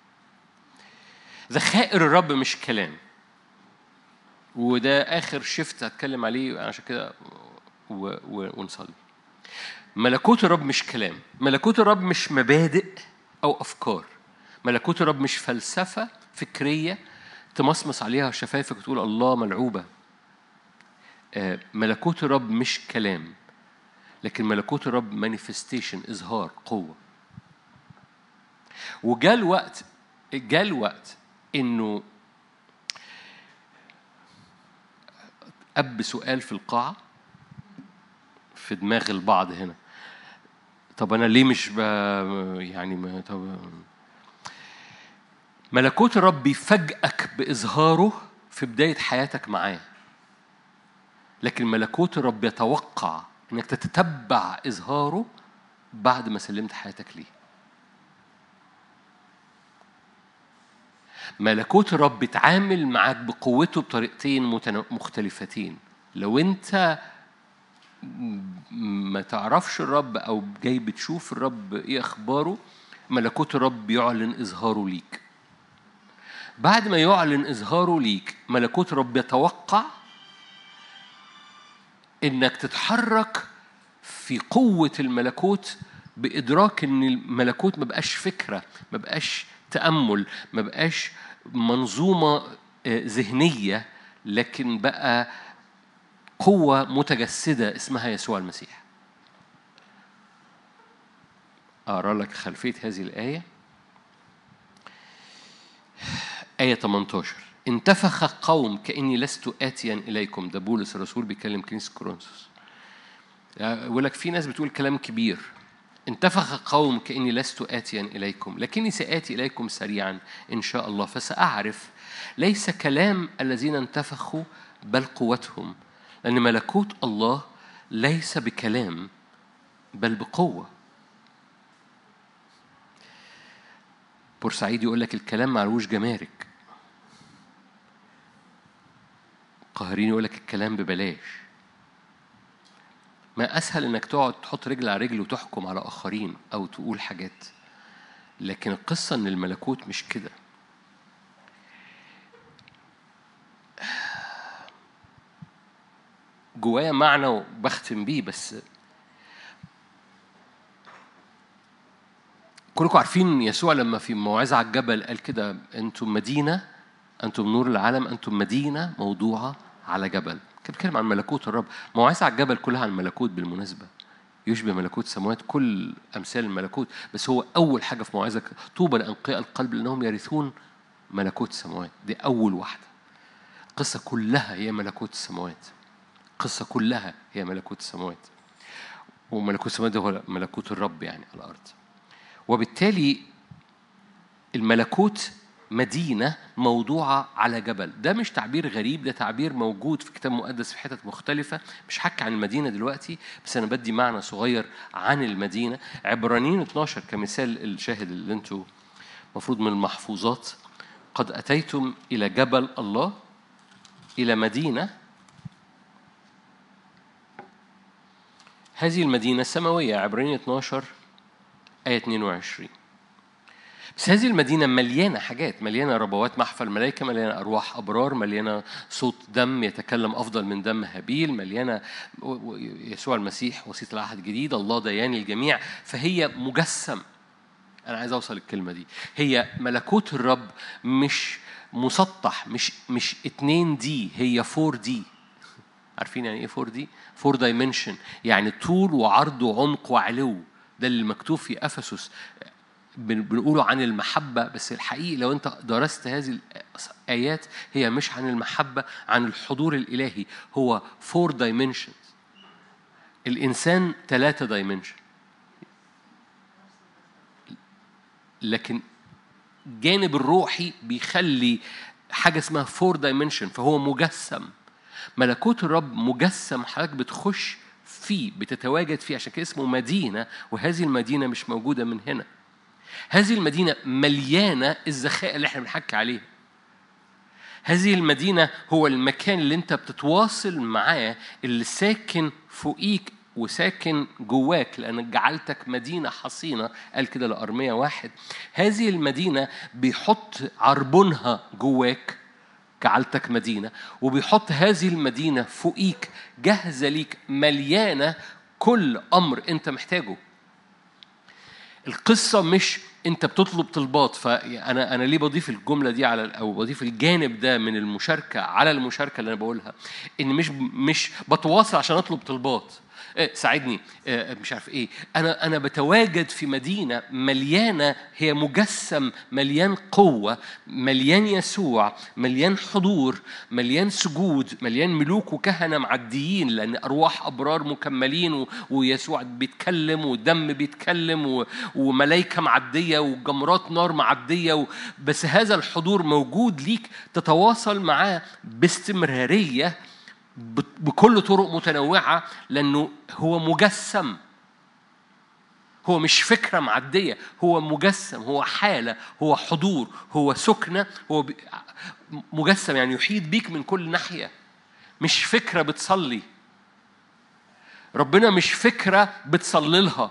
ذخائر الرب مش كلام وده آخر شفت هتكلم عليه عشان كده ونصلي ملكوت الرب مش كلام ملكوت الرب مش مبادئ أو أفكار ملكوت الرب مش فلسفة فكرية تمصمص عليها شفايفك وتقول الله ملعوبة آه، ملكوت الرب مش كلام لكن ملكوت الرب مانيفستيشن إظهار قوة وجاء الوقت جاء الوقت انه أب سؤال في القاعة في دماغ البعض هنا طب أنا ليه مش ب... يعني ما طب ملكوت الرب بيفاجئك بإظهاره في بداية حياتك معاه لكن ملكوت الرب يتوقع إنك تتتبع إظهاره بعد ما سلمت حياتك ليه ملكوت الرب بيتعامل معاك بقوته بطريقتين مختلفتين لو انت ما تعرفش الرب او جاي بتشوف الرب ايه اخباره ملكوت الرب بيعلن اظهاره ليك بعد ما يعلن إظهاره ليك ملكوت رب يتوقع إنك تتحرك في قوة الملكوت بإدراك إن الملكوت ما بقاش فكرة ما بقاش تأمل ما بقاش منظومة آه، ذهنية لكن بقى قوة متجسدة اسمها يسوع المسيح أقرأ لك خلفية هذه الآية آية 18 انتفخ قوم كأني لست آتيا إليكم ده بولس الرسول بيكلم كنيسة كورنثوس يقول لك في ناس بتقول كلام كبير انتفخ قوم كأني لست آتيا إليكم لكني سآتي إليكم سريعا إن شاء الله فسأعرف ليس كلام الذين انتفخوا بل قوتهم لأن ملكوت الله ليس بكلام بل بقوة بورسعيد يقول لك الكلام معلوش جمارك قاهرين يقول لك الكلام ببلاش ما أسهل إنك تقعد تحط رجل على رجل وتحكم على آخرين أو تقول حاجات لكن القصة إن الملكوت مش كده جوايا معنى وبختم بيه بس كلكم عارفين يسوع لما في موعظة على الجبل قال كده أنتم مدينة أنتم نور العالم أنتم مدينة موضوعة على جبل كان بيتكلم عن ملكوت الرب موعظة على الجبل كلها عن ملكوت بالمناسبة يشبه ملكوت سماوات كل أمثال الملكوت بس هو أول حاجة في موعظة طوبى لأنقياء القلب لأنهم يرثون ملكوت السماوات دي أول واحدة القصة كلها هي ملكوت السماوات القصة كلها هي ملكوت السماوات وملكوت السماوات ده هو ملكوت الرب يعني على الأرض وبالتالي الملكوت مدينة موضوعة على جبل ده مش تعبير غريب ده تعبير موجود في كتاب مقدس في حتت مختلفة مش حكي عن المدينة دلوقتي بس أنا بدي معنى صغير عن المدينة عبرانيين 12 كمثال الشاهد اللي انتوا مفروض من المحفوظات قد أتيتم إلى جبل الله إلى مدينة هذه المدينة السماوية عبرانيين 12 آية 22 بس هذه المدينة مليانة حاجات مليانة ربوات محفل ملائكة مليانة أرواح أبرار مليانة صوت دم يتكلم أفضل من دم هابيل مليانة يسوع المسيح وسيط العهد الجديد الله ديان الجميع فهي مجسم أنا عايز أوصل الكلمة دي هي ملكوت الرب مش مسطح مش مش 2 دي هي 4 دي عارفين يعني ايه 4 دي؟ 4 دايمنشن يعني طول وعرض وعمق وعلو ده اللي مكتوب في افسس بنقوله عن المحبة بس الحقيقي لو أنت درست هذه الآيات هي مش عن المحبة عن الحضور الإلهي هو فور دايمنشنز الإنسان ثلاثة دايمنشن لكن الجانب الروحي بيخلي حاجة اسمها فور دايمنشن فهو مجسم ملكوت الرب مجسم حضرتك بتخش فيه بتتواجد فيه عشان كده اسمه مدينة وهذه المدينة مش موجودة من هنا هذه المدينة مليانة الذخائر اللي احنا بنحكي عليها هذه المدينة هو المكان اللي انت بتتواصل معاه اللي ساكن فوقيك وساكن جواك لأنك جعلتك مدينة حصينة قال كده لأرمية واحد هذه المدينة بيحط عربونها جواك جعلتك مدينة وبيحط هذه المدينة فوقيك جاهزة ليك مليانة كل أمر أنت محتاجه القصة مش انت بتطلب طلبات فانا انا ليه بضيف الجمله دي على او بضيف الجانب ده من المشاركه على المشاركه اللي انا بقولها ان مش مش بتواصل عشان اطلب طلبات إيه، ساعدني إيه، مش عارف ايه انا انا بتواجد في مدينه مليانه هي مجسم مليان قوه مليان يسوع مليان حضور مليان سجود مليان ملوك وكهنه معديين لان ارواح ابرار مكملين ويسوع بيتكلم ودم بيتكلم وملائكه معديه وجمرات نار معديه بس هذا الحضور موجود ليك تتواصل معاه باستمراريه بكل طرق متنوعة لأنه هو مجسم هو مش فكرة معدية هو مجسم هو حالة هو حضور هو سكنة هو مجسم يعني يحيط بيك من كل ناحية مش فكرة بتصلي ربنا مش فكرة بتصلي لها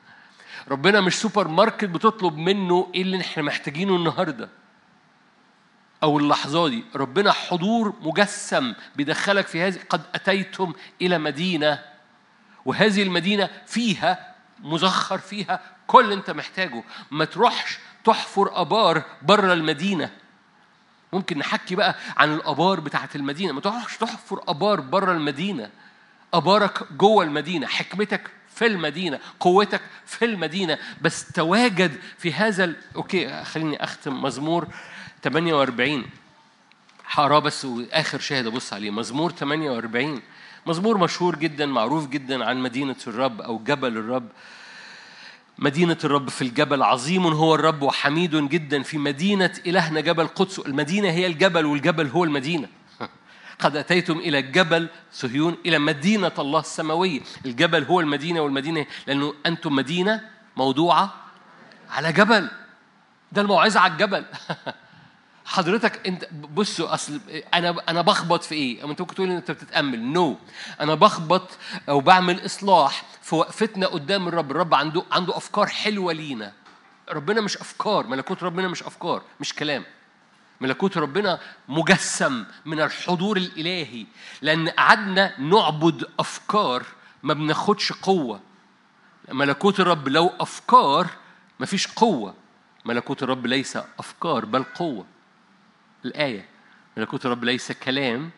ربنا مش سوبر ماركت بتطلب منه ايه اللي احنا محتاجينه النهارده أو اللحظة دي ربنا حضور مجسم بيدخلك في هذه قد أتيتم إلى مدينة وهذه المدينة فيها مزخر فيها كل اللي أنت محتاجه ما تروحش تحفر آبار بره المدينة ممكن نحكي بقى عن الآبار بتاعة المدينة ما تروحش تحفر آبار بره المدينة آبارك جوه المدينة حكمتك في المدينة قوتك في المدينة بس تواجد في هذا ال... أوكي خليني أختم مزمور 48 هقراه بس واخر شاهد ابص عليه مزمور 48 مزمور مشهور جدا معروف جدا عن مدينه الرب او جبل الرب مدينة الرب في الجبل عظيم هو الرب وحميد جدا في مدينة إلهنا جبل قدس المدينة هي الجبل والجبل هو المدينة قد أتيتم إلى جبل صهيون إلى مدينة الله السماوية الجبل هو المدينة والمدينة لأنه أنتم مدينة موضوعة على جبل ده الموعظة على الجبل حضرتك انت بصوا اصل انا انا بخبط في ايه؟ انت ممكن تقول انت بتتامل نو no. انا بخبط او بعمل اصلاح في وقفتنا قدام الرب، الرب عنده عنده افكار حلوه لينا. ربنا مش افكار، ملكوت ربنا مش افكار، مش كلام. ملكوت ربنا مجسم من الحضور الالهي لان قعدنا نعبد افكار ما بناخدش قوه. ملكوت الرب لو افكار مفيش قوه. ملكوت الرب ليس افكار بل قوه. الآية ملكوت الرب ليس كلام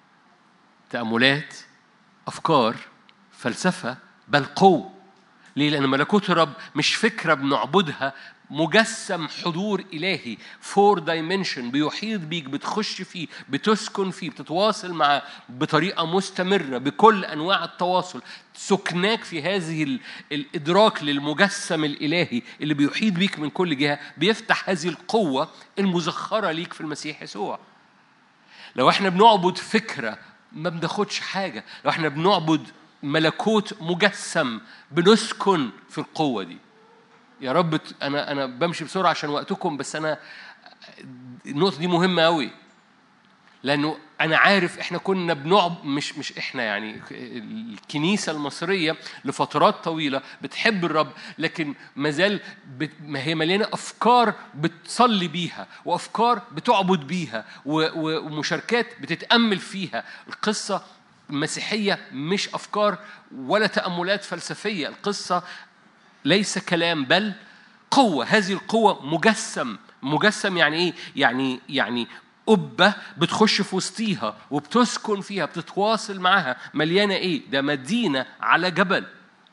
تأملات أفكار فلسفة بل قوة ليه؟ لأن ملكوت الرب مش فكرة بنعبدها مجسم حضور إلهي فور دايمنشن بيحيط بيك بتخش فيه بتسكن فيه بتتواصل معاه بطريقة مستمرة بكل أنواع التواصل سكناك في هذه الإدراك للمجسم الإلهي اللي بيحيط بيك من كل جهة بيفتح هذه القوة المزخرة ليك في المسيح يسوع لو احنا بنعبد فكرة ما بناخدش حاجة لو احنا بنعبد ملكوت مجسم بنسكن في القوة دي يا رب انا انا بمشي بسرعه عشان وقتكم بس انا النقطه دي مهمه قوي لانه انا عارف احنا كنا بنعب مش مش احنا يعني الكنيسه المصريه لفترات طويله بتحب الرب لكن ما زال ما هي مليانه افكار بتصلي بيها وافكار بتعبد بيها ومشاركات بتتامل فيها القصه المسيحيه مش افكار ولا تاملات فلسفيه القصه ليس كلام بل قوة هذه القوة مجسم مجسم يعني إيه؟ يعني يعني قبة بتخش في وسطيها وبتسكن فيها بتتواصل معاها مليانة إيه؟ ده مدينة على جبل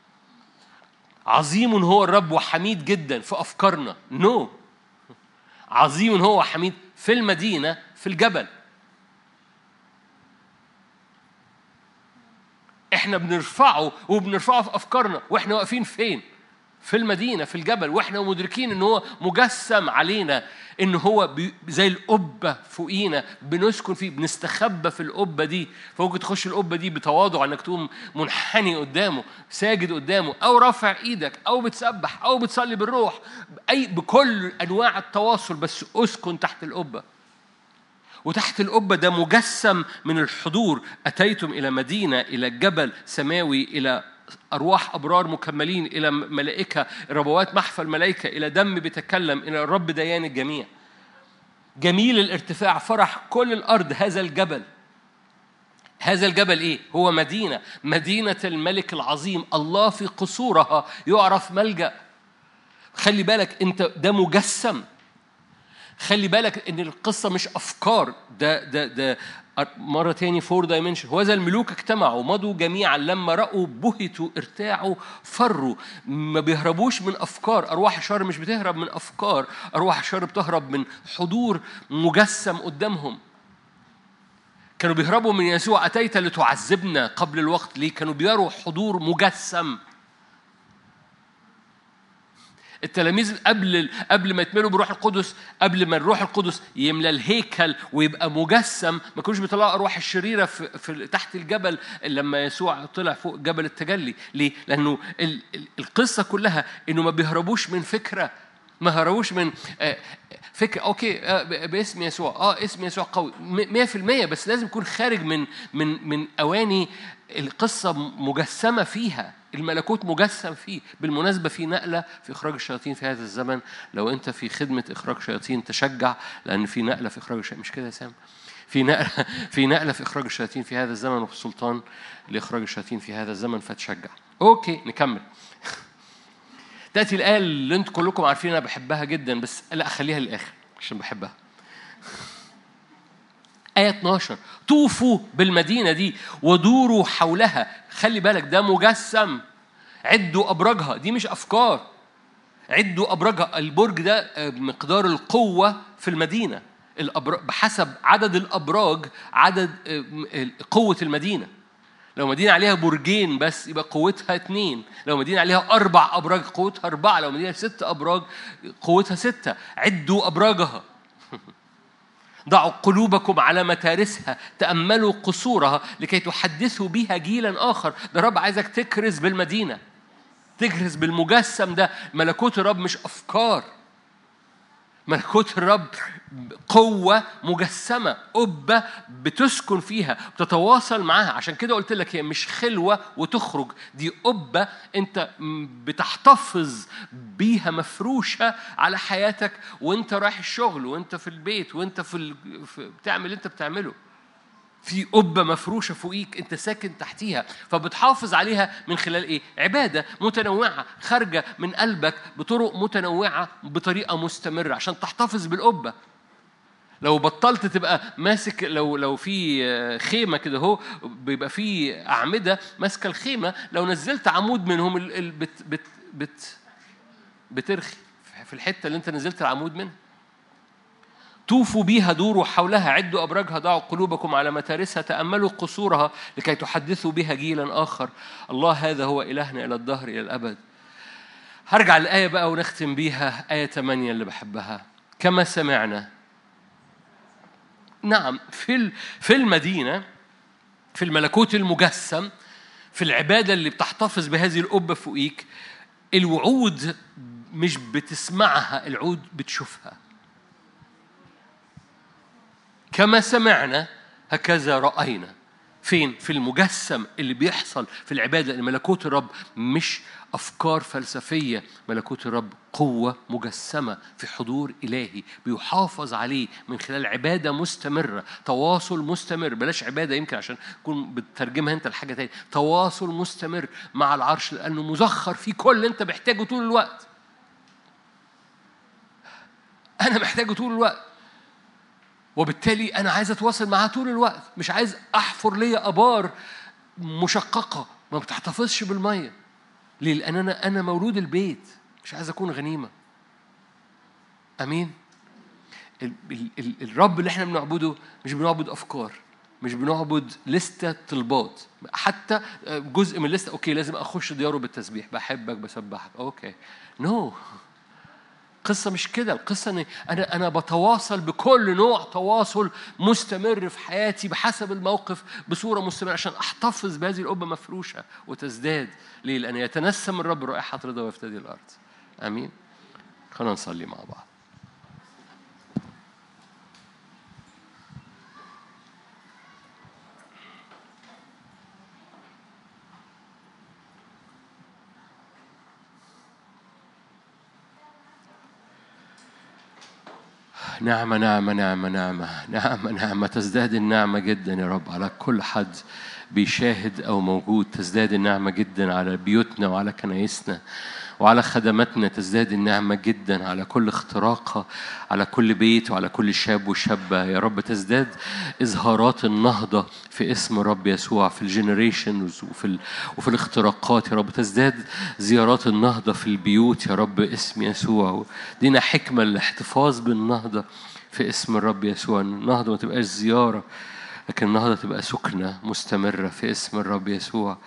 عظيم هو الرب وحميد جدا في أفكارنا نو no. عظيم هو وحميد في المدينة في الجبل احنا بنرفعه وبنرفعه في أفكارنا واحنا واقفين فين؟ في المدينة في الجبل واحنا مدركين ان هو مجسم علينا ان هو زي القبة فوقينا بنسكن فيه بنستخبى في القبة دي فممكن تخش القبة دي بتواضع انك تقوم منحني قدامه ساجد قدامه او رافع ايدك او بتسبح او بتصلي بالروح اي بكل انواع التواصل بس اسكن تحت القبه وتحت القبة ده مجسم من الحضور أتيتم إلى مدينة إلى جبل سماوي إلى أرواح أبرار مكملين إلى ملائكة ربوات محفى الملائكة إلى دم بيتكلم إلى الرب ديان الجميع جميل الارتفاع فرح كل الأرض هذا الجبل هذا الجبل إيه؟ هو مدينة مدينة الملك العظيم الله في قصورها يعرف ملجأ خلي بالك أنت ده مجسم خلي بالك ان القصه مش افكار ده ده ده مرة تاني فور دايمنشن وهذا الملوك اجتمعوا مضوا جميعا لما رأوا بهتوا ارتاعوا فروا ما بيهربوش من أفكار أرواح الشر مش بتهرب من أفكار أرواح الشر بتهرب من حضور مجسم قدامهم كانوا بيهربوا من يسوع أتيت لتعذبنا قبل الوقت ليه كانوا بيروا حضور مجسم التلاميذ قبل قبل ما يتملوا بروح القدس قبل ما الروح القدس يملى الهيكل ويبقى مجسم ما كانوش بيطلعوا ارواح الشريره في, في تحت الجبل لما يسوع طلع فوق جبل التجلي ليه؟ لانه ال ال القصه كلها انه ما بيهربوش من فكره ما هروش من آه، فكره اوكي آه، باسم يسوع اه اسم يسوع قوي 100% بس لازم يكون خارج من من من اواني القصه مجسمه فيها الملكوت مجسم فيه بالمناسبة في نقلة في إخراج الشياطين في هذا الزمن لو أنت في خدمة إخراج شياطين تشجع لأن في نقلة في إخراج الشياطين مش كده يا سام في نقلة في نقلة في إخراج الشياطين في هذا الزمن وفي السلطان لإخراج الشياطين في هذا الزمن فتشجع أوكي نكمل تأتي الآية اللي أنتم كلكم عارفين أنا بحبها جدا بس لا أخليها للآخر عشان بحبها آية 12 طوفوا بالمدينة دي ودوروا حولها خلي بالك ده مجسم عدوا أبراجها دي مش أفكار عدوا أبراجها البرج ده آه، مقدار القوة في المدينة الأبراج بحسب عدد الأبراج عدد آه، قوة المدينة لو مدينة عليها برجين بس يبقى قوتها اثنين لو مدينة عليها أربع أبراج قوتها أربعة لو مدينة ست أبراج قوتها ستة عدوا أبراجها ضعوا قلوبكم على متارسها تأملوا قصورها لكي تحدثوا بها جيلا آخر ده رب عايزك تكرز بالمدينة تكرز بالمجسم ده ملكوت الرب مش أفكار ملكوت الرب قوة مجسمة قبة بتسكن فيها بتتواصل معاها عشان كده قلت لك هي مش خلوة وتخرج دي قبة أنت بتحتفظ بيها مفروشة على حياتك وأنت رايح الشغل وأنت في البيت وأنت في, ال... في بتعمل اللي أنت بتعمله في قبة مفروشة فوقيك أنت ساكن تحتيها فبتحافظ عليها من خلال إيه؟ عبادة متنوعة خارجة من قلبك بطرق متنوعة بطريقة مستمرة عشان تحتفظ بالقبة لو بطلت تبقى ماسك لو لو في خيمه كده اهو بيبقى في اعمده ماسكه الخيمه لو نزلت عمود منهم ال ال بت بت بت بترخي في الحته اللي انت نزلت العمود منها طوفوا بها دوروا حولها عدوا أبراجها ضعوا قلوبكم على متارسها تأملوا قصورها لكي تحدثوا بها جيلا آخر الله هذا هو إلهنا إلى الدهر إلى الأبد هرجع الآية بقى ونختم بيها آية 8 اللي بحبها كما سمعنا نعم في في المدينة في الملكوت المجسم في العبادة اللي بتحتفظ بهذه القبة فوقيك الوعود مش بتسمعها العود بتشوفها كما سمعنا هكذا رأينا فين؟ في المجسم اللي بيحصل في العبادة لأن ملكوت الرب مش أفكار فلسفية ملكوت الرب قوة مجسمة في حضور إلهي بيحافظ عليه من خلال عبادة مستمرة تواصل مستمر بلاش عبادة يمكن عشان تكون بتترجمها أنت لحاجة تانية تواصل مستمر مع العرش لأنه مزخر فيه كل اللي أنت محتاجه طول الوقت أنا محتاجه طول الوقت وبالتالي أنا عايز أتواصل معاه طول الوقت مش عايز أحفر ليا أبار مشققة ما بتحتفظش بالمية ليه؟ لأن أنا أنا مولود البيت مش عايز أكون غنيمة أمين ال ال ال الرب اللي احنا بنعبده مش بنعبد أفكار مش بنعبد لستة طلبات حتى جزء من الليستة أوكي لازم أخش دياره بالتسبيح بحبك بسبحك أوكي نو no. القصة مش كده القصة أن أنا أنا بتواصل بكل نوع تواصل مستمر في حياتي بحسب الموقف بصورة مستمرة عشان أحتفظ بهذه القبة مفروشة وتزداد ليه؟ لأن يتنسم الرب رائحة رضا ويفتدي الأرض آمين خلينا نصلي مع بعض نعمة نعمة نعمة نعمة نعمة نعمة تزداد النعمة جدا يا رب على كل حد بيشاهد أو موجود تزداد النعمة جدا على بيوتنا وعلى كنايسنا وعلى خدماتنا تزداد النعمة جدا على كل اختراقها على كل بيت وعلى كل شاب وشابة يا رب تزداد إظهارات النهضة في اسم الرب يسوع في الجنريشنز وفي ال... وفي الاختراقات يا رب تزداد زيارات النهضة في البيوت يا رب اسم يسوع دينا حكمة الاحتفاظ بالنهضة في اسم الرب يسوع النهضة ما تبقاش زيارة لكن النهضة تبقى سكنة مستمرة في اسم الرب يسوع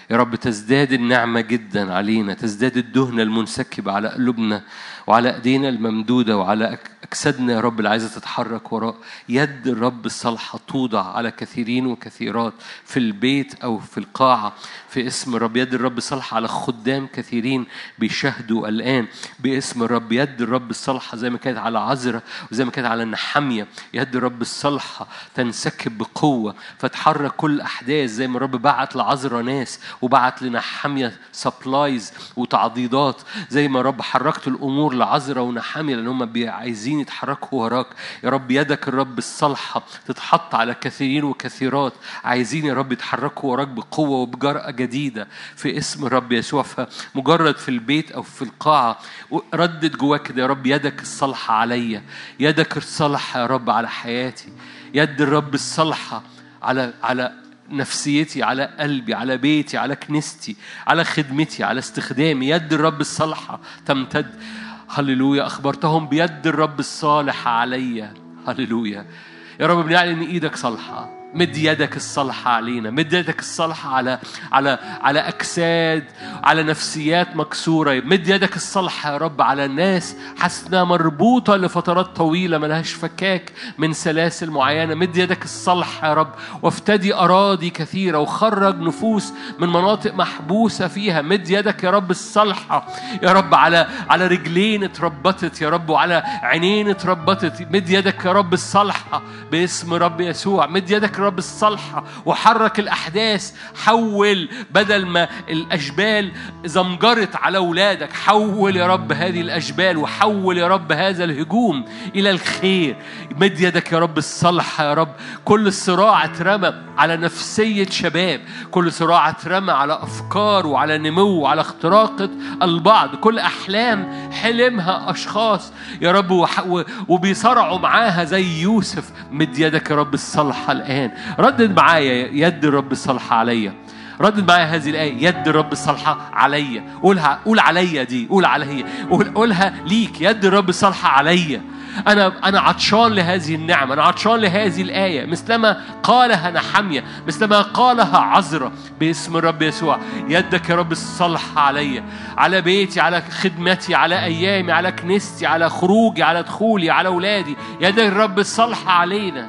يا رب تزداد النعمة جدا علينا تزداد الدهنة المنسكبة على قلوبنا وعلى ايدينا الممدودة وعلى أجسادنا يا رب اللي عايزة تتحرك وراء يد الرب الصالحة توضع على كثيرين وكثيرات في البيت أو في القاعة في اسم الرب يد الرب الصالحة على خدام كثيرين بيشاهدوا الآن باسم الرب يد الرب الصالحة زي ما كانت على عزرة وزي ما كانت على النحامية يد الرب الصالحة تنسكب بقوة فتحرك كل أحداث زي ما الرب بعت لعزرة ناس وبعت لنحامية سبلايز وتعضيدات زي ما الرب حركت الأمور لعزرة ونحامية لأن هم عايزين يتحركوا وراك يا رب يدك الرب الصالحة تتحط على كثيرين وكثيرات عايزين يا رب يتحركوا وراك بقوة وبجرأة جديدة في اسم الرب يسوع فمجرد في البيت أو في القاعة ردد جواك كده يا رب يدك الصالحة عليا يدك الصالحة يا رب على حياتي يد الرب الصالحة على على نفسيتي على قلبي على بيتي على كنيستي على خدمتي على استخدامي يد الرب الصالحة تمتد هللويا أخبرتهم بيد الرب الصالح عليا هللويا يا رب بنعلن إيدك صالحة مد يدك الصالحة علينا مد يدك الصالحة على على على أجساد على نفسيات مكسورة مد يدك الصالحة يا رب على الناس حاسة مربوطة لفترات طويلة ملهاش فكاك من سلاسل معينة مد يدك الصالحة يا رب وافتدي أراضي كثيرة وخرج نفوس من مناطق محبوسة فيها مد يدك يا رب الصالحة يا رب على على رجلين اتربطت يا رب وعلى عينين اتربطت مد يدك يا رب الصالحة باسم رب يسوع مد يدك رب الصالحة وحرك الأحداث حول بدل ما الأجبال زمجرت على أولادك حول يا رب هذه الأجبال وحول يا رب هذا الهجوم إلى الخير مد يدك يا رب الصالحة يا رب كل صراع اترمى على نفسية شباب كل صراع اترمى على أفكار وعلى نمو وعلى اختراقة البعض كل أحلام حلمها أشخاص يا رب وبيصارعوا معاها زي يوسف مد يدك يا رب الصالحة الآن ردد معايا يد الرب الصالحة عليا ردد معايا هذه الآية يد الرب الصالحة عليا قولها قول عليا دي قول عليا قول قولها ليك يد الرب الصالحة عليا أنا أنا عطشان لهذه النعمة أنا عطشان لهذه الآية مثلما قالها نحمية مثلما قالها عذرة باسم الرب يسوع يدك يا رب الصالحة عليا على بيتي على خدمتي على أيامي على كنيستي على خروجي على دخولي على أولادي يدك الرب الصالحة علينا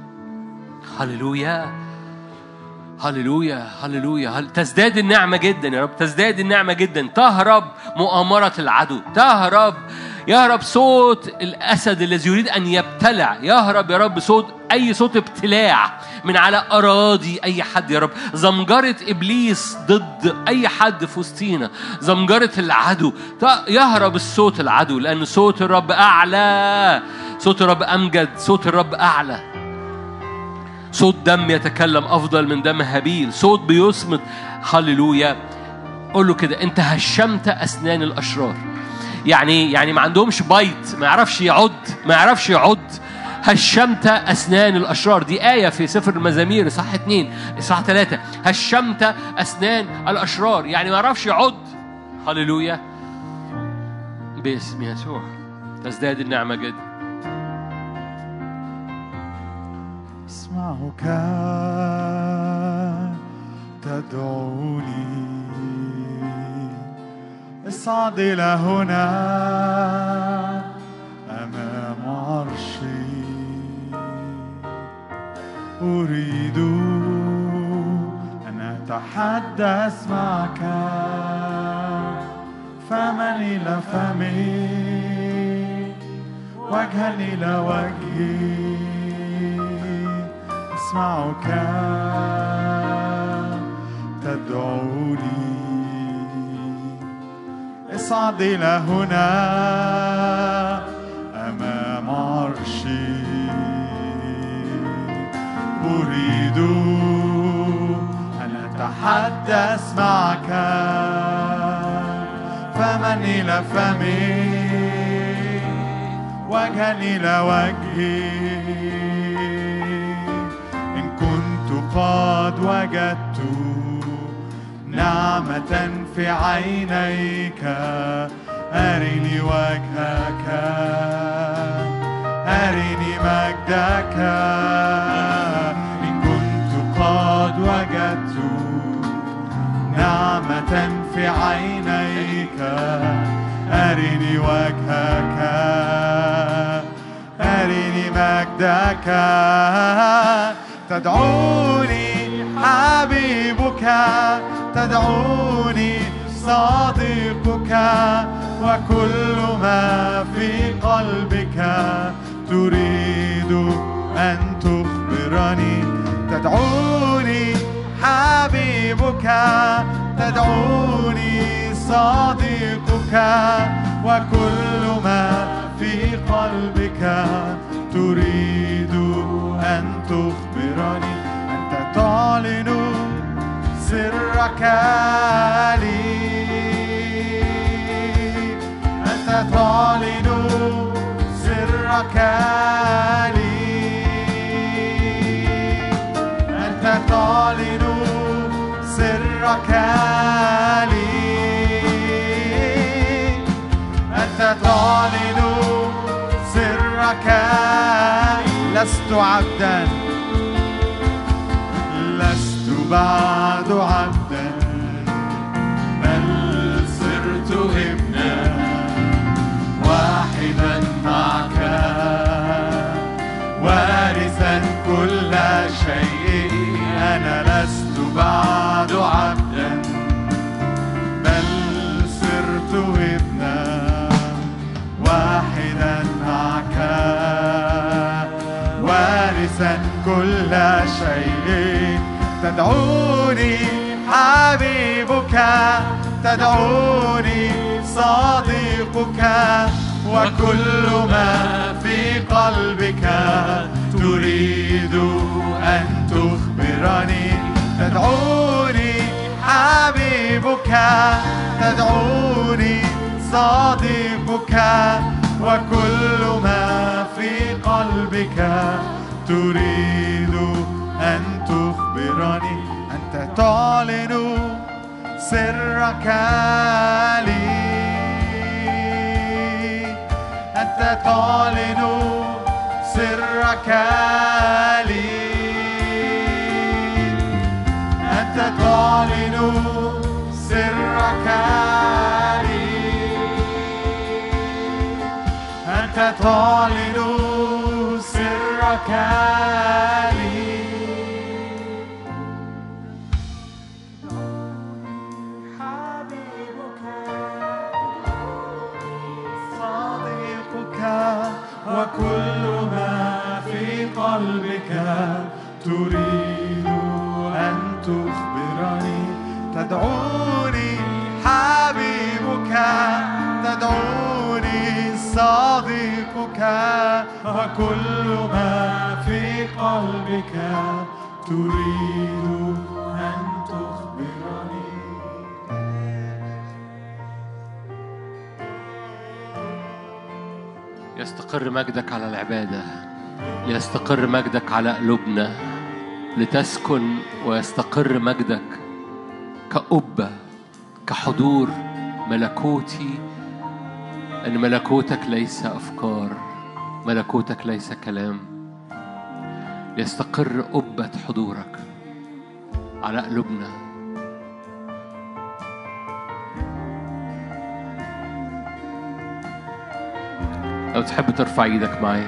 هللويا هللويا هللويا تزداد النعمة جدا يا رب تزداد النعمة جدا تهرب مؤامرة العدو تهرب يهرب صوت الأسد الذي يريد أن يبتلع يهرب يا رب صوت أي صوت ابتلاع من على أراضي أي حد يا رب زمجرة إبليس ضد أي حد في وسطينا زمجرة العدو يهرب الصوت العدو لأن صوت الرب أعلى صوت الرب أمجد صوت الرب أعلى صوت دم يتكلم أفضل من دم هابيل صوت بيصمت هللويا قول له كده أنت هشمت أسنان الأشرار يعني يعني ما عندهمش بيت ما يعرفش يعد ما يعرفش يعد هشمت أسنان الأشرار دي آية في سفر المزامير صح اتنين صح ثلاثة هشمت أسنان الأشرار يعني ما يعرفش يعد هللويا باسم يسوع تزداد النعمة جدا أسمعك تدعوني اصعد إلى هنا أمام عرشي أريد أن أتحدث معك فمن إلى فمي وجها إلى وجهي أسمعك تدعوني اصعد إلى هنا أمام عرشي أريد أن أتحدث معك فمن إلى فمي وجها إلى وجهي قد وجدت نعمة في عينيك أرني وجهك أرني مجدك إن كنت قد وجدت وجهك أرني مجدك تدعوني حبيبك تدعوني صديقك وكل ما في قلبك تريد أن تخبرني تدعوني حبيبك تدعوني صديقك وكل ما في قلبك تريد أن تخبرني أنت تعلن سرك لي أنت تعلن سرك لي أنت تعلن سرك لي أنت تعلن سرك لست عبدا لست بعد عبدا بل صرت ابنا واحدا معك وارثا كل شيء انا لست بعد عبدا بل صرت ابنا واحدا معك وارثا كل شيء تدعوني حبيبك تدعوني صديقك وكل ما في قلبك تريد أن تخبرني تدعوني حبيبك تدعوني صديقك وكل ما في قلبك تريد أن تخبرني أنت تعلن سرك لي أنت تعلن سرك لي أنت تعلن سرك لي أنت تعلن سرك لي حبيبك صديقك وكل ما في قلبك تريد أن تخبرني تدعوني حبيبك تدعوني صديقك وكل ما في قلبك تريد أن تخبرني يستقر مجدك على العبادة ليستقر مجدك على قلوبنا لتسكن ويستقر مجدك كأبة كحضور ملكوتي أن ملكوتك ليس أفكار ملكوتك ليس كلام ليستقر أبة حضورك على قلوبنا لو تحب ترفع ايدك معايا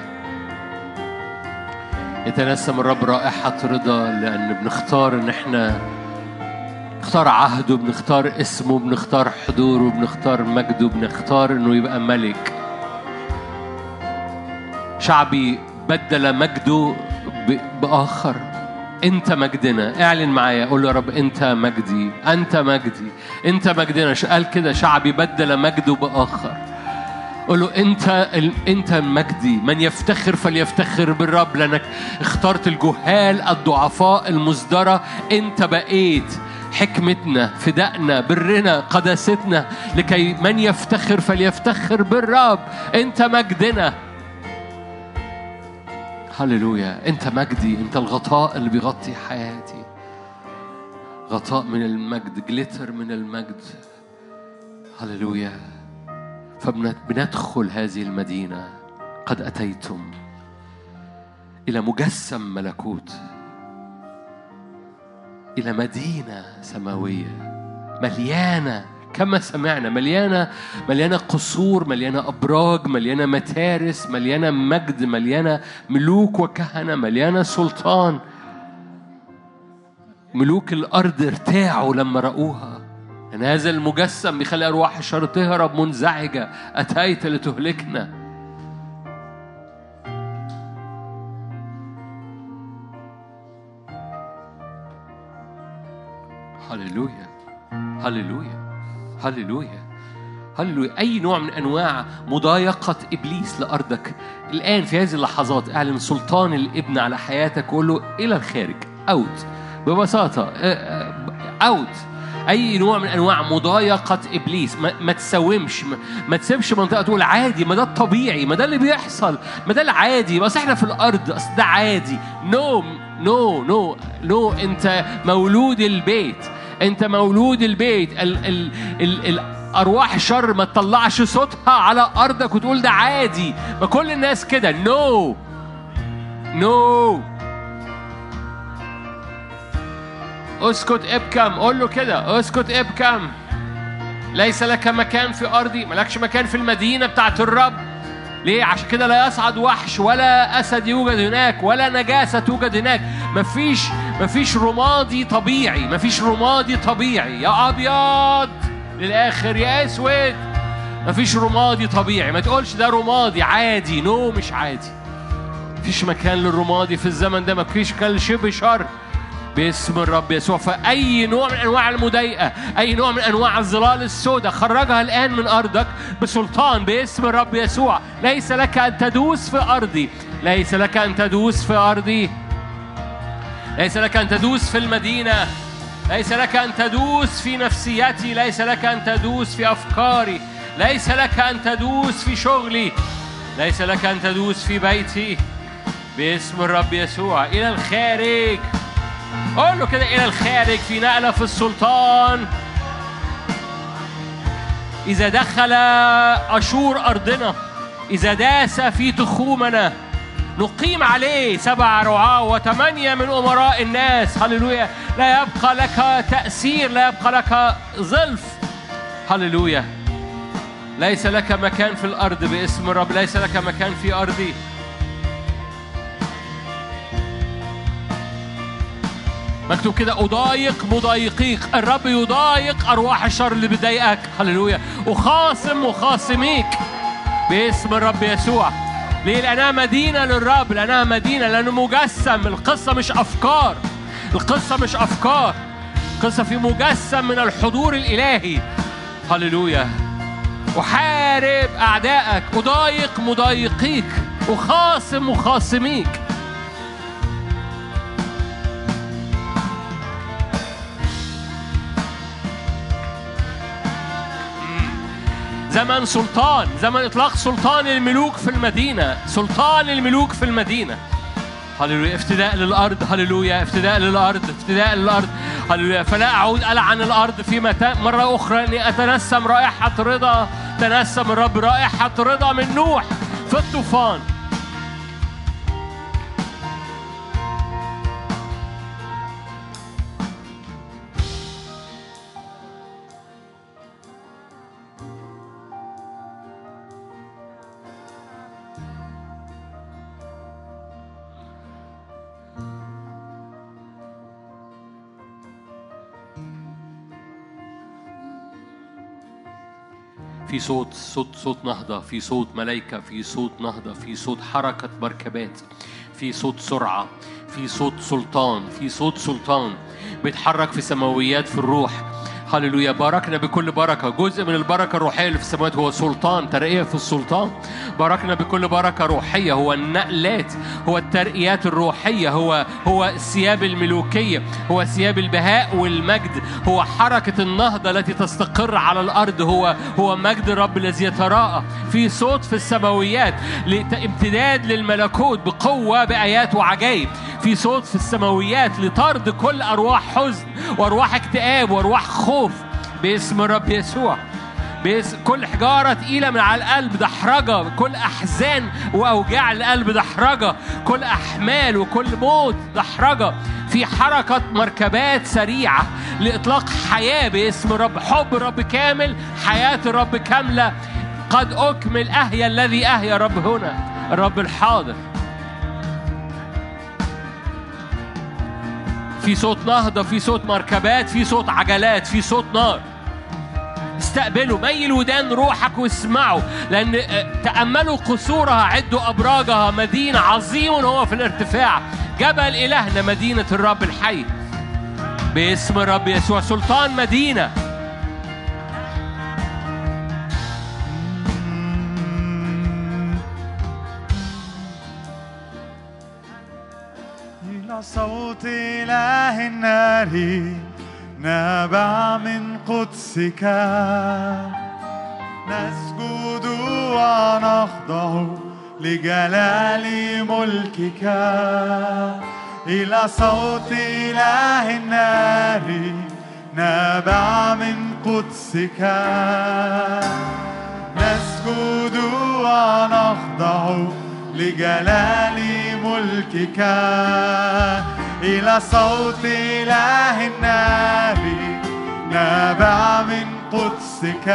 يتنسم الرب رائحة رضا لأن بنختار إن إحنا بنختار عهده بنختار اسمه بنختار حضوره بنختار مجده بنختار إنه يبقى ملك شعبي بدل مجده ب- بآخر أنت مجدنا اعلن معايا قول له يا رب أنت مجدي أنت مجدي أنت مجدنا ش- قال كده شعبي بدل مجده بآخر قول له انت ال... انت مجدي من يفتخر فليفتخر بالرب لانك اخترت الجهال الضعفاء المزدرى انت بقيت حكمتنا فدائنا برنا قداستنا لكي من يفتخر فليفتخر بالرب انت مجدنا هللويا انت مجدي انت الغطاء اللي بيغطي حياتي غطاء من المجد جليتر من المجد هللويا فبندخل هذه المدينة قد أتيتم إلى مجسم ملكوت إلى مدينة سماوية مليانة كما سمعنا مليانة مليانة قصور مليانة أبراج مليانة متارس مليانة مجد مليانة ملوك وكهنة مليانة سلطان ملوك الأرض ارتاعوا لما رأوها أن هذا المجسم بيخلي أرواح الشر تهرب منزعجة أتيت لتهلكنا هللويا هللويا هللويا هللويا أي نوع من أنواع مضايقة إبليس لأرضك الآن في هذه اللحظات اعلن سلطان الابن على حياتك وقول له إلى الخارج أوت ببساطة أوت أي نوع من أنواع مضايقة إبليس ما, ما تساومش ما, ما تسيبش منطقة تقول عادي ما ده الطبيعي ما ده اللي بيحصل ما ده العادي بس إحنا في الأرض أصل ده عادي نو نو نو نو أنت مولود البيت أنت مولود البيت ال ال ال ال أرواح الشر ما تطلعش صوتها على أرضك وتقول ده عادي ما كل الناس كده نو نو اسكت ابكم قول له كده اسكت ابكم ليس لك مكان في أرضي ملكش مكان في المدينة بتاعت الرب ليه؟ عشان كده لا يصعد وحش ولا أسد يوجد هناك ولا نجاسة توجد هناك مفيش مفيش رمادي طبيعي مفيش رمادي طبيعي يا أبيض للآخر يا أسود مفيش رمادي طبيعي ما تقولش ده رمادي عادي نو مش عادي مفيش مكان للرمادي في الزمن ده مفيش مكان لشبه شر باسم الرب يسوع فأي نوع من أنواع المضايقة أي نوع من أنواع الظلال السوداء خرجها الآن من أرضك بسلطان باسم الرب يسوع ليس لك أن تدوس في أرضي ليس لك أن تدوس في أرضي ليس لك أن تدوس في المدينة ليس لك أن تدوس في نفسيتي ليس لك أن تدوس في أفكاري ليس لك أن تدوس في شغلي ليس لك أن تدوس في بيتي باسم الرب يسوع إلى الخارج قول له كده إلى الخارج في نقلة في السلطان إذا دخل أشور أرضنا إذا داس في تخومنا نقيم عليه سبع رعاة وثمانية من أمراء الناس هللويا لا يبقى لك تأثير لا يبقى لك ظلف هللويا ليس لك مكان في الأرض باسم الرب ليس لك مكان في أرضي مكتوب كده أضايق مضايقيك الرب يضايق أرواح الشر اللي بتضايقك هللويا وخاصم وخاصميك باسم الرب يسوع ليه؟ لأنها مدينة للرب لأنها مدينة لأنه مجسم القصة مش أفكار القصة مش أفكار القصة في مجسم من الحضور الإلهي هللويا أحارب أعدائك أضايق مضايقيك أخاصم مخاصميك زمن سلطان زمن إطلاق سلطان الملوك في المدينة سلطان الملوك في المدينة هللويا افتداء للأرض هللويا افتداء للأرض افتداء للأرض هللويا فلا أعود ألعن الأرض في متى مرة أخرى أني أتنسم رائحة رضا تنسم الرب رائحة رضا من نوح في الطوفان في صوت صوت صوت نهضة في صوت ملائكة في صوت نهضة في صوت حركة مركبات في صوت سرعة في صوت سلطان في صوت سلطان بيتحرك في سماويات في الروح هللويا باركنا بكل بركة جزء من البركة الروحية اللي في السماوات هو سلطان ترقية في السلطان باركنا بكل بركة روحية هو النقلات هو الترقيات الروحية هو هو الثياب الملوكية هو ثياب البهاء والمجد هو حركة النهضة التي تستقر على الأرض هو هو مجد الرب الذي يتراءى في صوت في السماويات امتداد للملكوت بقوة بآيات وعجائب في صوت في السماويات لطرد كل أرواح حزن وأرواح اكتئاب وأرواح خوف باسم الرب يسوع بس كل حجارة تقيلة من على القلب دحرجة كل أحزان وأوجاع القلب دحرجة كل أحمال وكل موت دحرجة في حركة مركبات سريعة لإطلاق حياة باسم الرب حب الرب كامل حياة الرب كاملة قد أكمل أهيا الذي أهيا الرب هنا الرب الحاضر في صوت نهضة في صوت مركبات في صوت عجلات في صوت نار استقبلوا ميل ودان روحك واسمعوا لأن آه، تأملوا قصورها عدوا أبراجها مدينة عظيم هو في الارتفاع جبل إلهنا مدينة الرب الحي باسم الرب يسوع سلطان مدينة إلى صوت إله النار نابع من قدسك نسجد ونخضع لجلال ملكك إلى صوت إله النار نابع من قدسك نسجد ونخضع لجلال ملكك إلى صوت إله النار نابع من قدسك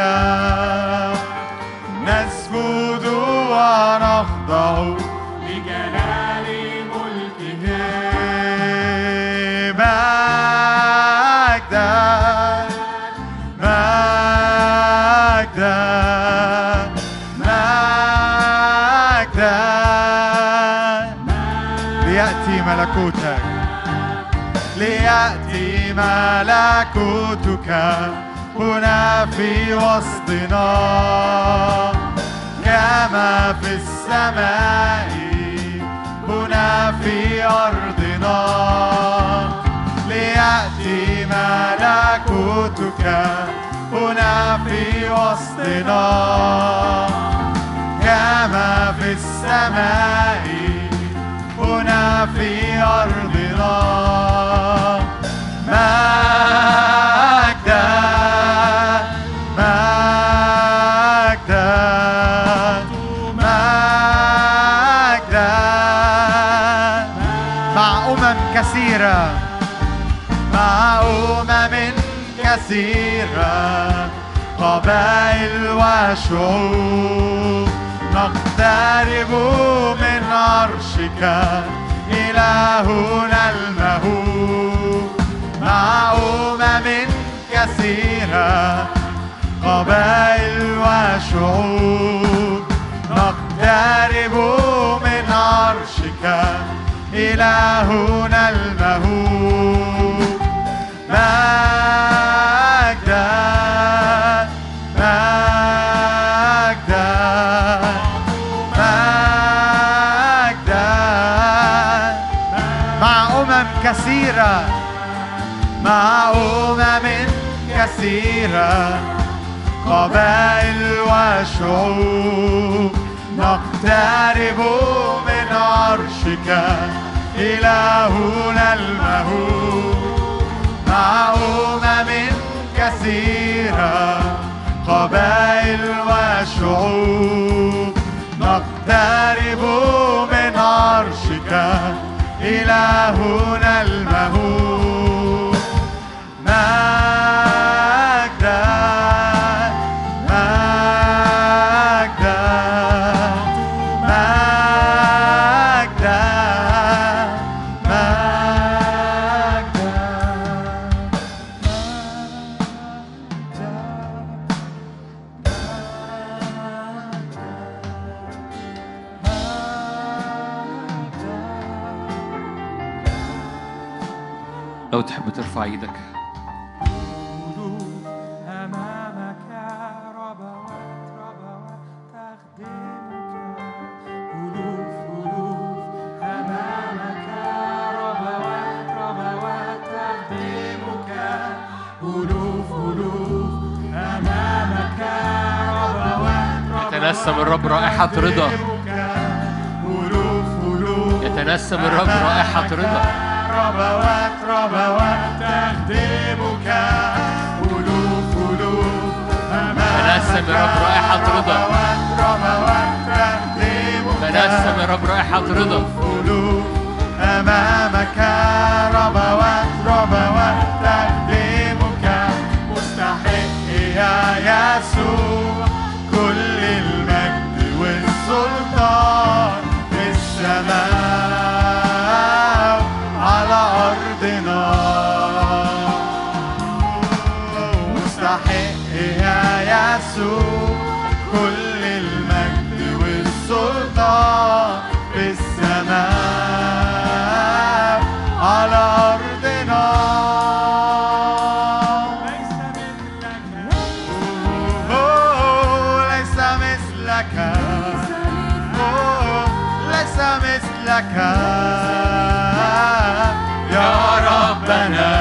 نسجد ونخضع لجلال ملكه مجدا مجدا مجدا ليأتي ملكوتك ليأتي ملكوتك هنا في وسطنا كما في السماء هنا في أرضنا ليأتي ملكوتك هنا في وسطنا كما في السماء هنا في أرضنا مجدا مجدا مجدا مع أمم كثيرة مع أمم كثيرة قبائل وشعوب نقترب من عرشك إلهنا المهوب مع أمم كثيرة قبائل وشعوب نقترب من عرشك إلهنا المهوب مجدا مجدا مجدا مع أمم كثيرة مع أمم كثيرة قبائل وشعوب نقترب من عرشك إلهنا المهوب مع أمم كثيرة قبائل وشعوب نقترب من عرشك إلهنا المهوب مجدا مجدا مجدا لو تحب ترفع ايدك قلوب أمامك ربوات ربوات تخدمك ألوف ألوف أمامك ربوات ربوات تخدمك ألوف ألوف أمامك ربوات يتنسم الرب رائحة رضا ألوف ألوف يتنسم الرب رائحة رضا ربوات ربوات تخدمك ألوف ألوف تنسم الرب رائحة رضا ربوات ربوات تخدمك تنسم الرب رائحة رضا ألوف أمامك ربوات ربوات تخدمك السلطان في السماء على أرضنا مستحق يا يسوع كل المجد والسلطان في السماء على أرضنا أوه، ليس مثلك أوه، ليس مثلك يا ربنا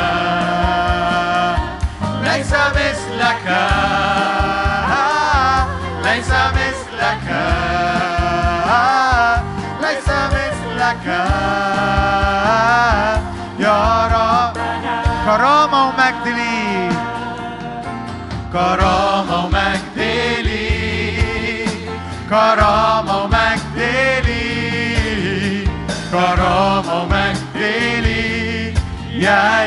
ليس مثلك ليس مثلك ليس مثلك يا رب كرامة ومجد ليك كرامة ومجد لي كرامة ومجد لي كرامة ومجد لي يا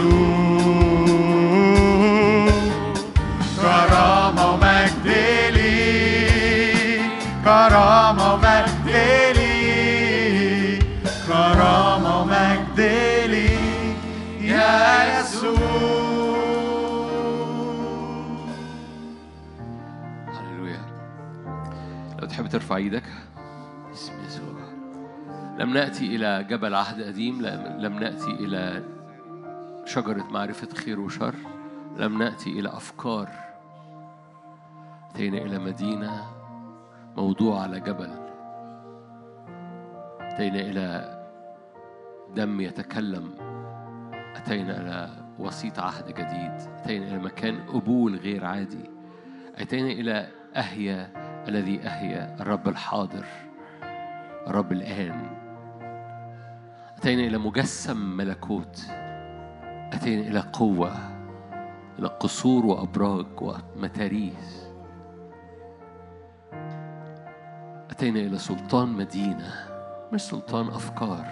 يسوع كرامة ومجد لي كرامة ومجد لي كرامة ومجد لي يا يسوع هللويا لو تحب ترفع ايدك باسم يسوع لم نأتي إلى جبل عهد قديم لم لم نأتي إلى شجرة معرفة خير وشر لم نأتي إلى أفكار أتينا إلى مدينة موضوع على جبل أتينا إلى دم يتكلم أتينا إلى وسيط عهد جديد أتينا إلى مكان قبول غير عادي أتينا إلى أهيا الذي أهيا الرب الحاضر الرب الآن أتينا إلى مجسم ملكوت أتينا إلى قوة إلى قصور وأبراج ومتاريس أتينا إلى سلطان مدينة مش سلطان أفكار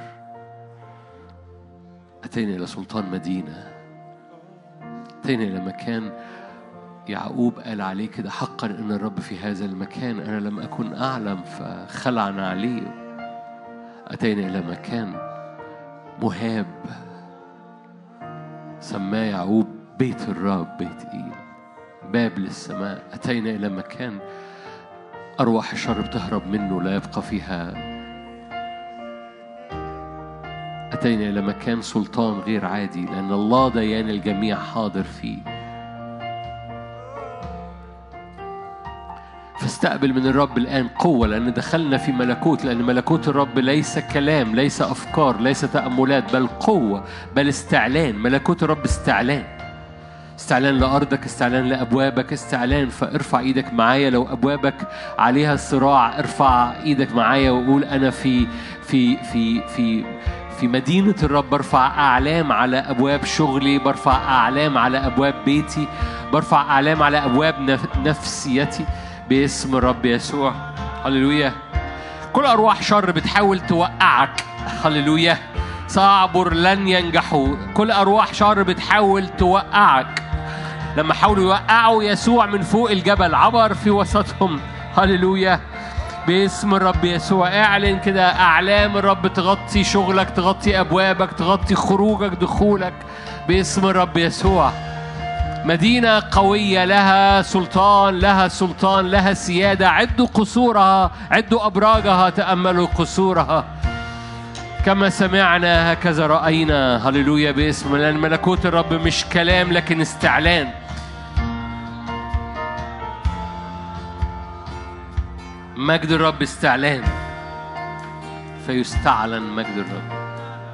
أتينا إلى سلطان مدينة أتينا إلى مكان يعقوب قال عليه كده حقا ان الرب في هذا المكان انا لم اكن اعلم فخلعنا عليه اتينا الى مكان مهاب سماه يعقوب بيت الرب بيت ايل باب للسماء اتينا الى مكان ارواح الشر بتهرب منه لا يبقى فيها اتينا الى مكان سلطان غير عادي لان الله ديان الجميع حاضر فيه فاستقبل من الرب الآن قوة لأن دخلنا في ملكوت لأن ملكوت الرب ليس كلام ليس أفكار ليس تأملات بل قوة بل استعلان ملكوت الرب استعلان استعلان لأرضك استعلان لأبوابك استعلان فارفع إيدك معايا لو أبوابك عليها صراع ارفع إيدك معايا وقول أنا في في في في في مدينة الرب برفع أعلام على أبواب شغلي برفع أعلام على أبواب بيتي برفع أعلام على أبواب نف- نفسيتي باسم الرب يسوع هللويا كل أرواح شر بتحاول توقعك هللويا صعبر لن ينجحوا كل أرواح شر بتحاول توقعك لما حاولوا يوقعوا يسوع من فوق الجبل عبر في وسطهم هللويا باسم الرب يسوع اعلن كده اعلام الرب تغطي شغلك تغطي ابوابك تغطي خروجك دخولك باسم الرب يسوع مدينة قوية لها سلطان لها سلطان لها سيادة عدوا قصورها عدوا أبراجها تأملوا قصورها كما سمعنا هكذا رأينا هللويا باسم لأن ملكوت الرب مش كلام لكن استعلان مجد الرب استعلان فيستعلن مجد الرب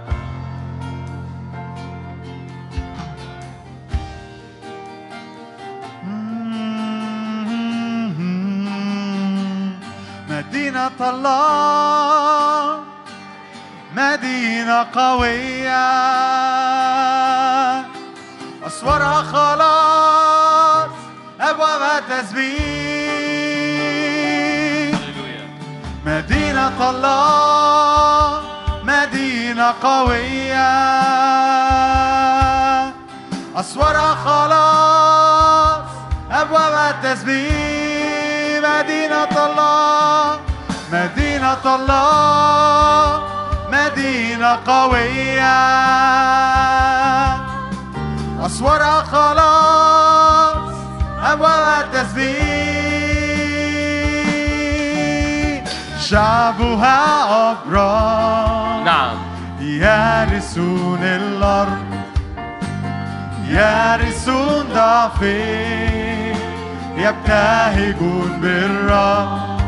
مدينة الله مدينة قوية أسوارها خلاص أبوابها تسبيح مدينة الله مدينة قوية أسوارها خلاص أبوابها التسبيح مدينة الله مدينة الله مدينة قوية أسوارها خلاص أبوابها تسبيح شعبها أبرار نعم يرثون الأرض يرثون ضعفين يبتهجون بالرب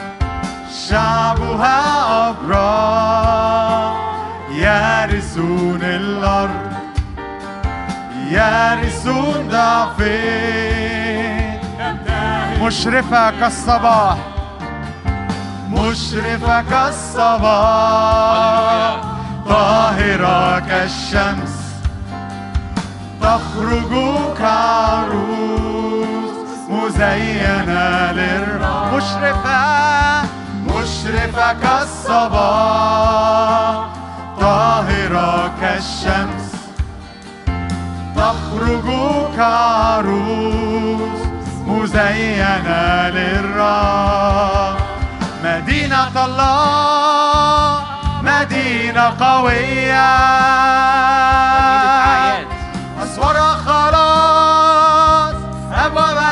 شعبها أبرار يرثون الأرض يرثون ضعفين مشرفة كالصباح مشرفة كالصباح طاهرة كالشمس تخرج كعروس مزينة للرب مشرفة مشرفة كالصباح طاهرة كالشمس تخرج كعروس مزينة للرب مدينة الله مدينة قوية أعياد. أسوارها خلاص أبوابها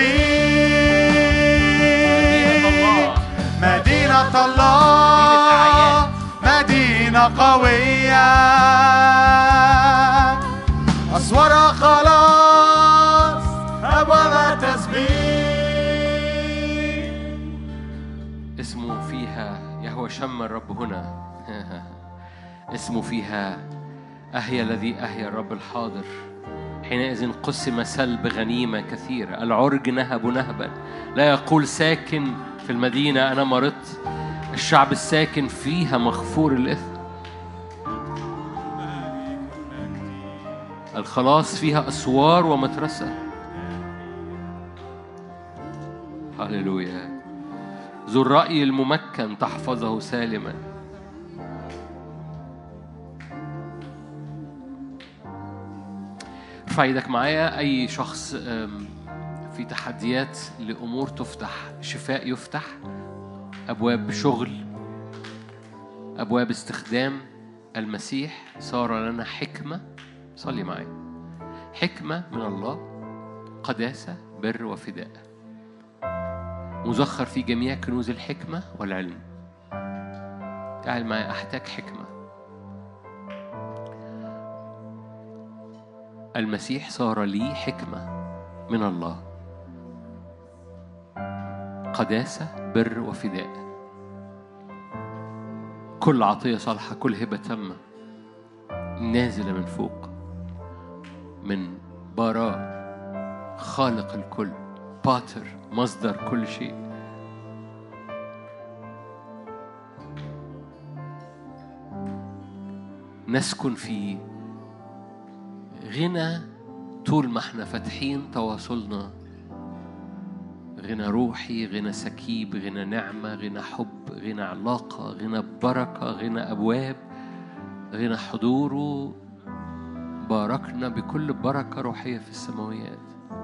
تسبيح مدينة الله مدينة قوية أسوارها خلاص أبوابها تسبيح اسمه فيها يهوى شم الرب هنا اسمه فيها أهيا الذي أهيا الرب الحاضر حينئذ قسم سلب غنيمة كثيرة العرج نهب نهبا لا يقول ساكن في المدينة أنا مرضت الشعب الساكن فيها مغفور الإثم الخلاص فيها أسوار ومترسة هللويا ذو الرأي الممكن تحفظه سالما ارفع ايدك معايا اي شخص أم، في تحديات لامور تفتح شفاء يفتح ابواب شغل ابواب استخدام المسيح صار لنا حكمه صلي معايا حكمه من الله قداسه بر وفداء مزخر في جميع كنوز الحكمه والعلم تعال معايا احتاج حكمه المسيح صار لي حكمة من الله قداسة بر وفداء كل عطية صالحة كل هبة تامة نازلة من فوق من براء خالق الكل باتر مصدر كل شيء نسكن في غنى طول ما احنا فاتحين تواصلنا غنى روحي غنى سكيب غنى نعمة غنى حب غنى علاقة غنى بركة غنى أبواب غنى حضوره باركنا بكل بركة روحية في السماويات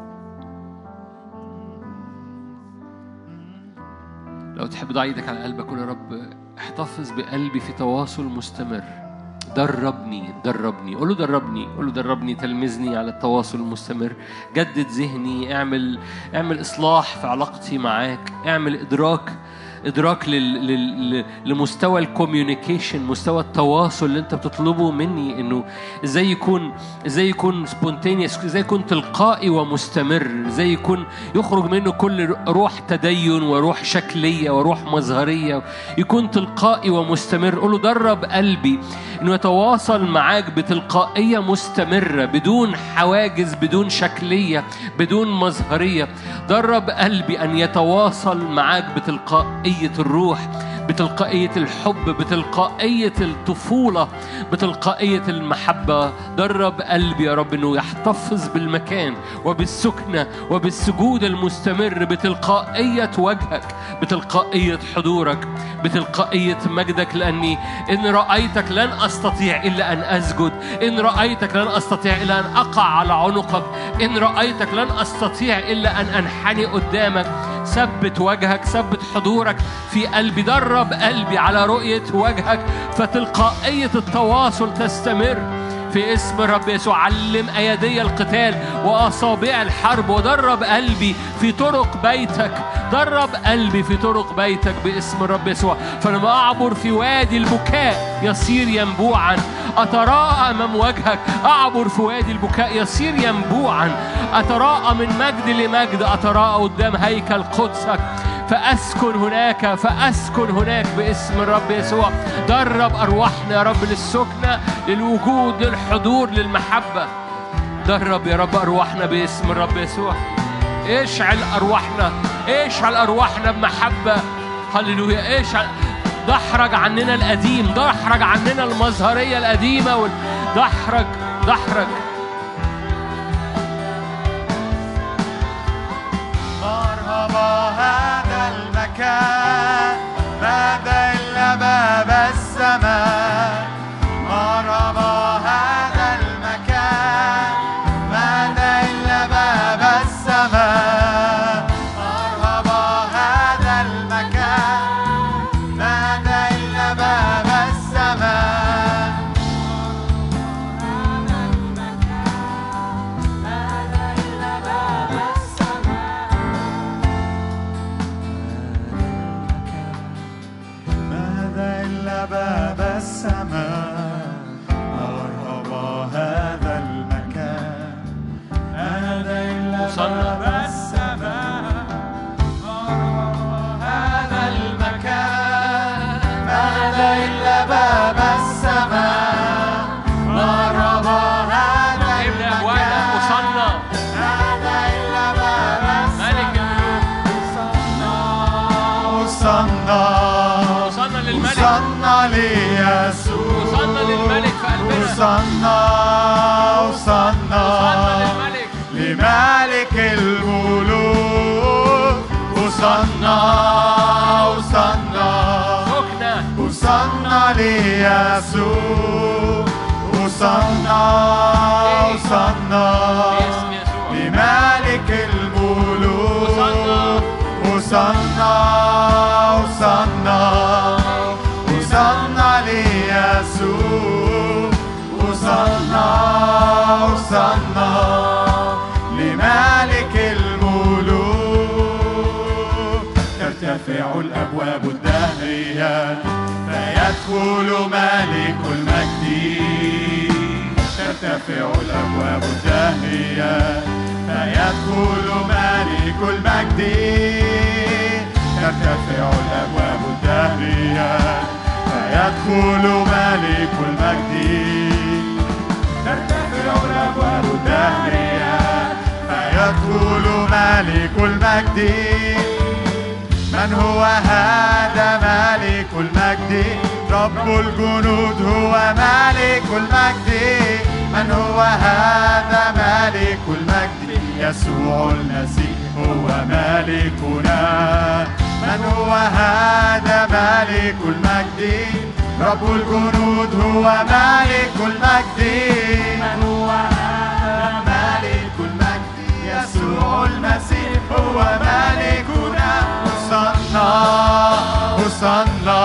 لو تحب ضع ايدك على قلبك قول يا رب احتفظ بقلبي في تواصل مستمر دربني دربني قول له دربني قول له دربني تلمذني على التواصل المستمر جدد ذهني اعمل اعمل اصلاح في علاقتي معاك اعمل ادراك ادراك لل... لل... لمستوى الكوميونيكيشن مستوى التواصل اللي انت بتطلبه مني انه ازاي يكون ازاي يكون سبونتينيوس ازاي يكون تلقائي ومستمر ازاي يكون يخرج منه كل روح تدين وروح شكليه وروح مظهريه يكون تلقائي ومستمر قول له درب قلبي انه يتواصل معاك بتلقائيه مستمره بدون حواجز بدون شكليه بدون مظهريه درب قلبي ان يتواصل معاك بتلقائيه الروح بتلقائية الحب بتلقائية الطفولة بتلقائية المحبة درب قلبي يا رب انه يحتفظ بالمكان وبالسكنة وبالسجود المستمر بتلقائية وجهك بتلقائية حضورك بتلقائية مجدك لأني إن رأيتك لن أستطيع إلا أن أسجد إن رأيتك لن أستطيع إلا أن أقع على عنقك إن رأيتك لن أستطيع إلا أن أنحني قدامك ثبت وجهك ثبت حضورك في قلبي درب قلبي على رؤية وجهك فتلقائية التواصل تستمر في اسم الرب يسوع علم ايادي القتال واصابع الحرب ودرب قلبي في طرق بيتك درب قلبي في طرق بيتك باسم الرب يسوع فلما اعبر في وادي البكاء يصير ينبوعا اتراءى امام وجهك اعبر في وادي البكاء يصير ينبوعا اتراءى من مجد لمجد اتراءى قدام هيكل قدسك فأسكن هناك فأسكن هناك باسم الرب يسوع درب أرواحنا يا رب للسكنة للوجود للحضور للمحبة درب يا رب أرواحنا باسم الرب يسوع اشعل أرواحنا اشعل أرواحنا بمحبة هللويا اشعل دحرج عننا القديم دحرج عننا المظهرية القديمة وال- دحرج دحرج مرحبا هذا المكان ماذا إلا باب السماء مرحبا هذا المكان ماذا إلا باب السماء مرحبا هذا المكان ماذا إلا باب السماء ماذا إلا باب السماء مرحبا هذا المكان ماذا إلا وصلنا. باب السماء مرحبا هذا المكان ماذا إلا باب السماء مرحبا هذا ابن أبوابنا المكان وصلنا ماذا إلا باب ملك السماء وصلنا وصلنا للملك وصلنا ليسوع وصلنا للملك في قلبنا وصلنا وصلنا وصلنا للملك لملك الملوك وصلنا وصلنا سكنة وصلنا ليسوع وصلنا وصلنا باسم يسوع لملك الملوك وصلنا وصلنا وصلنا ليسوع وصلنا وصلنا لملك الملوك ترتفع الأبواب الدهرية فيدخل ملك المجد ترتفع الأبواب الدهرية فيدخل ملك المجد ترتفع الأبواب الدهرية فيدخل ملك المجد ترتفع الأبواب الدهرية فيدخل ملك المجد من هو هذا ملك المجد رب الجنود هو ملك المجد من هو هذا ملك المجد يسوع المسيح هو ملكنا من هو هذا ملك المجد رب الجنود هو ملك المجد من هو هذا ملك المجد يسوع المسيح هو ملكنا وصلنا وصلنا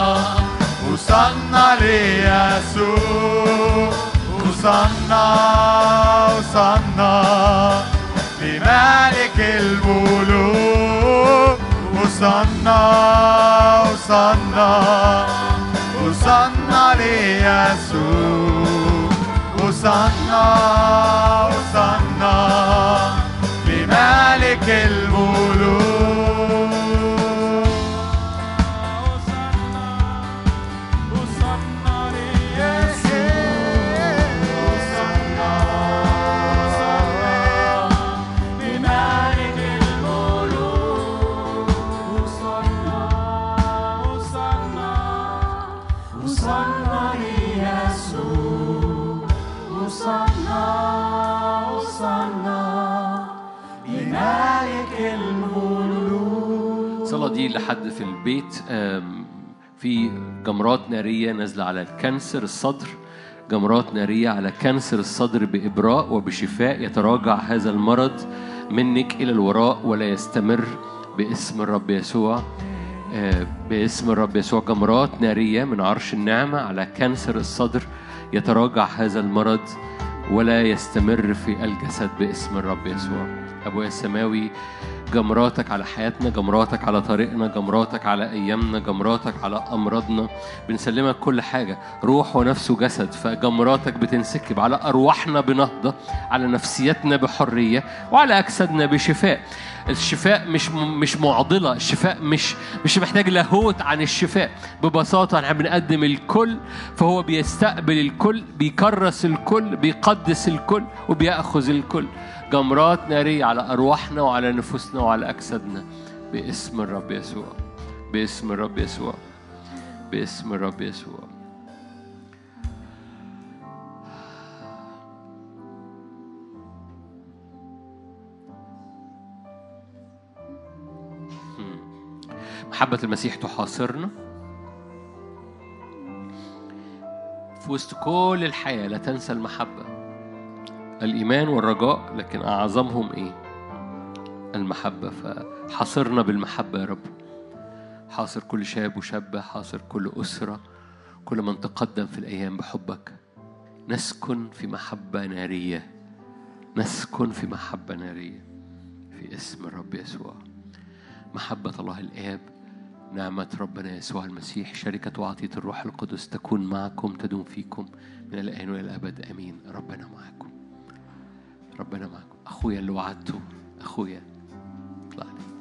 وصلنا ليسوع وصلنا وصلنا لملك الملوك وصلنا وصلنا وصلنا ليسوع وصلنا وصلنا لملك الملوك وصلنا ليسوع وصلنا لملك الملوك وصلنا وصلنا وصلنا ليسوع وصلنا وصلنا لملك الملوك الصلاة دي لحد في البيت آم، في جمرات نارية نازلة على الكانسر الصدر جمرات نارية على كانسر الصدر بإبراء وبشفاء يتراجع هذا المرض منك إلى الوراء ولا يستمر باسم الرب يسوع آه، باسم الرب يسوع جمرات نارية من عرش النعمة على كانسر الصدر يتراجع هذا المرض ولا يستمر في الجسد باسم الرب يسوع أبويا السماوي جمراتك على حياتنا جمراتك على طريقنا جمراتك على أيامنا جمراتك على أمراضنا بنسلمك كل حاجة روح ونفس وجسد فجمراتك بتنسكب على أرواحنا بنهضة على نفسيتنا بحرية وعلى أجسادنا بشفاء الشفاء مش مش معضله الشفاء مش مش محتاج لاهوت عن الشفاء ببساطه احنا بنقدم الكل فهو بيستقبل الكل بيكرس الكل بيقدس الكل وبياخذ الكل جمرات ناريه على ارواحنا وعلى نفوسنا وعلى اجسادنا باسم الرب يسوع باسم الرب يسوع باسم الرب يسوع محبة المسيح تحاصرنا في وسط كل الحياة لا تنسى المحبة الإيمان والرجاء لكن أعظمهم إيه؟ المحبة فحاصرنا بالمحبة يا رب حاصر كل شاب وشابة حاصر كل أسرة كل من تقدم في الأيام بحبك نسكن في محبة نارية نسكن في محبة نارية في اسم الرب يسوع محبة الله الآب نعمة ربنا يسوع المسيح شركة وعطية الروح القدس تكون معكم تدوم فيكم من الآن وإلى الأبد آمين ربنا معكم ربنا معكم أخويا اللي وعدته أخويا اطلع لي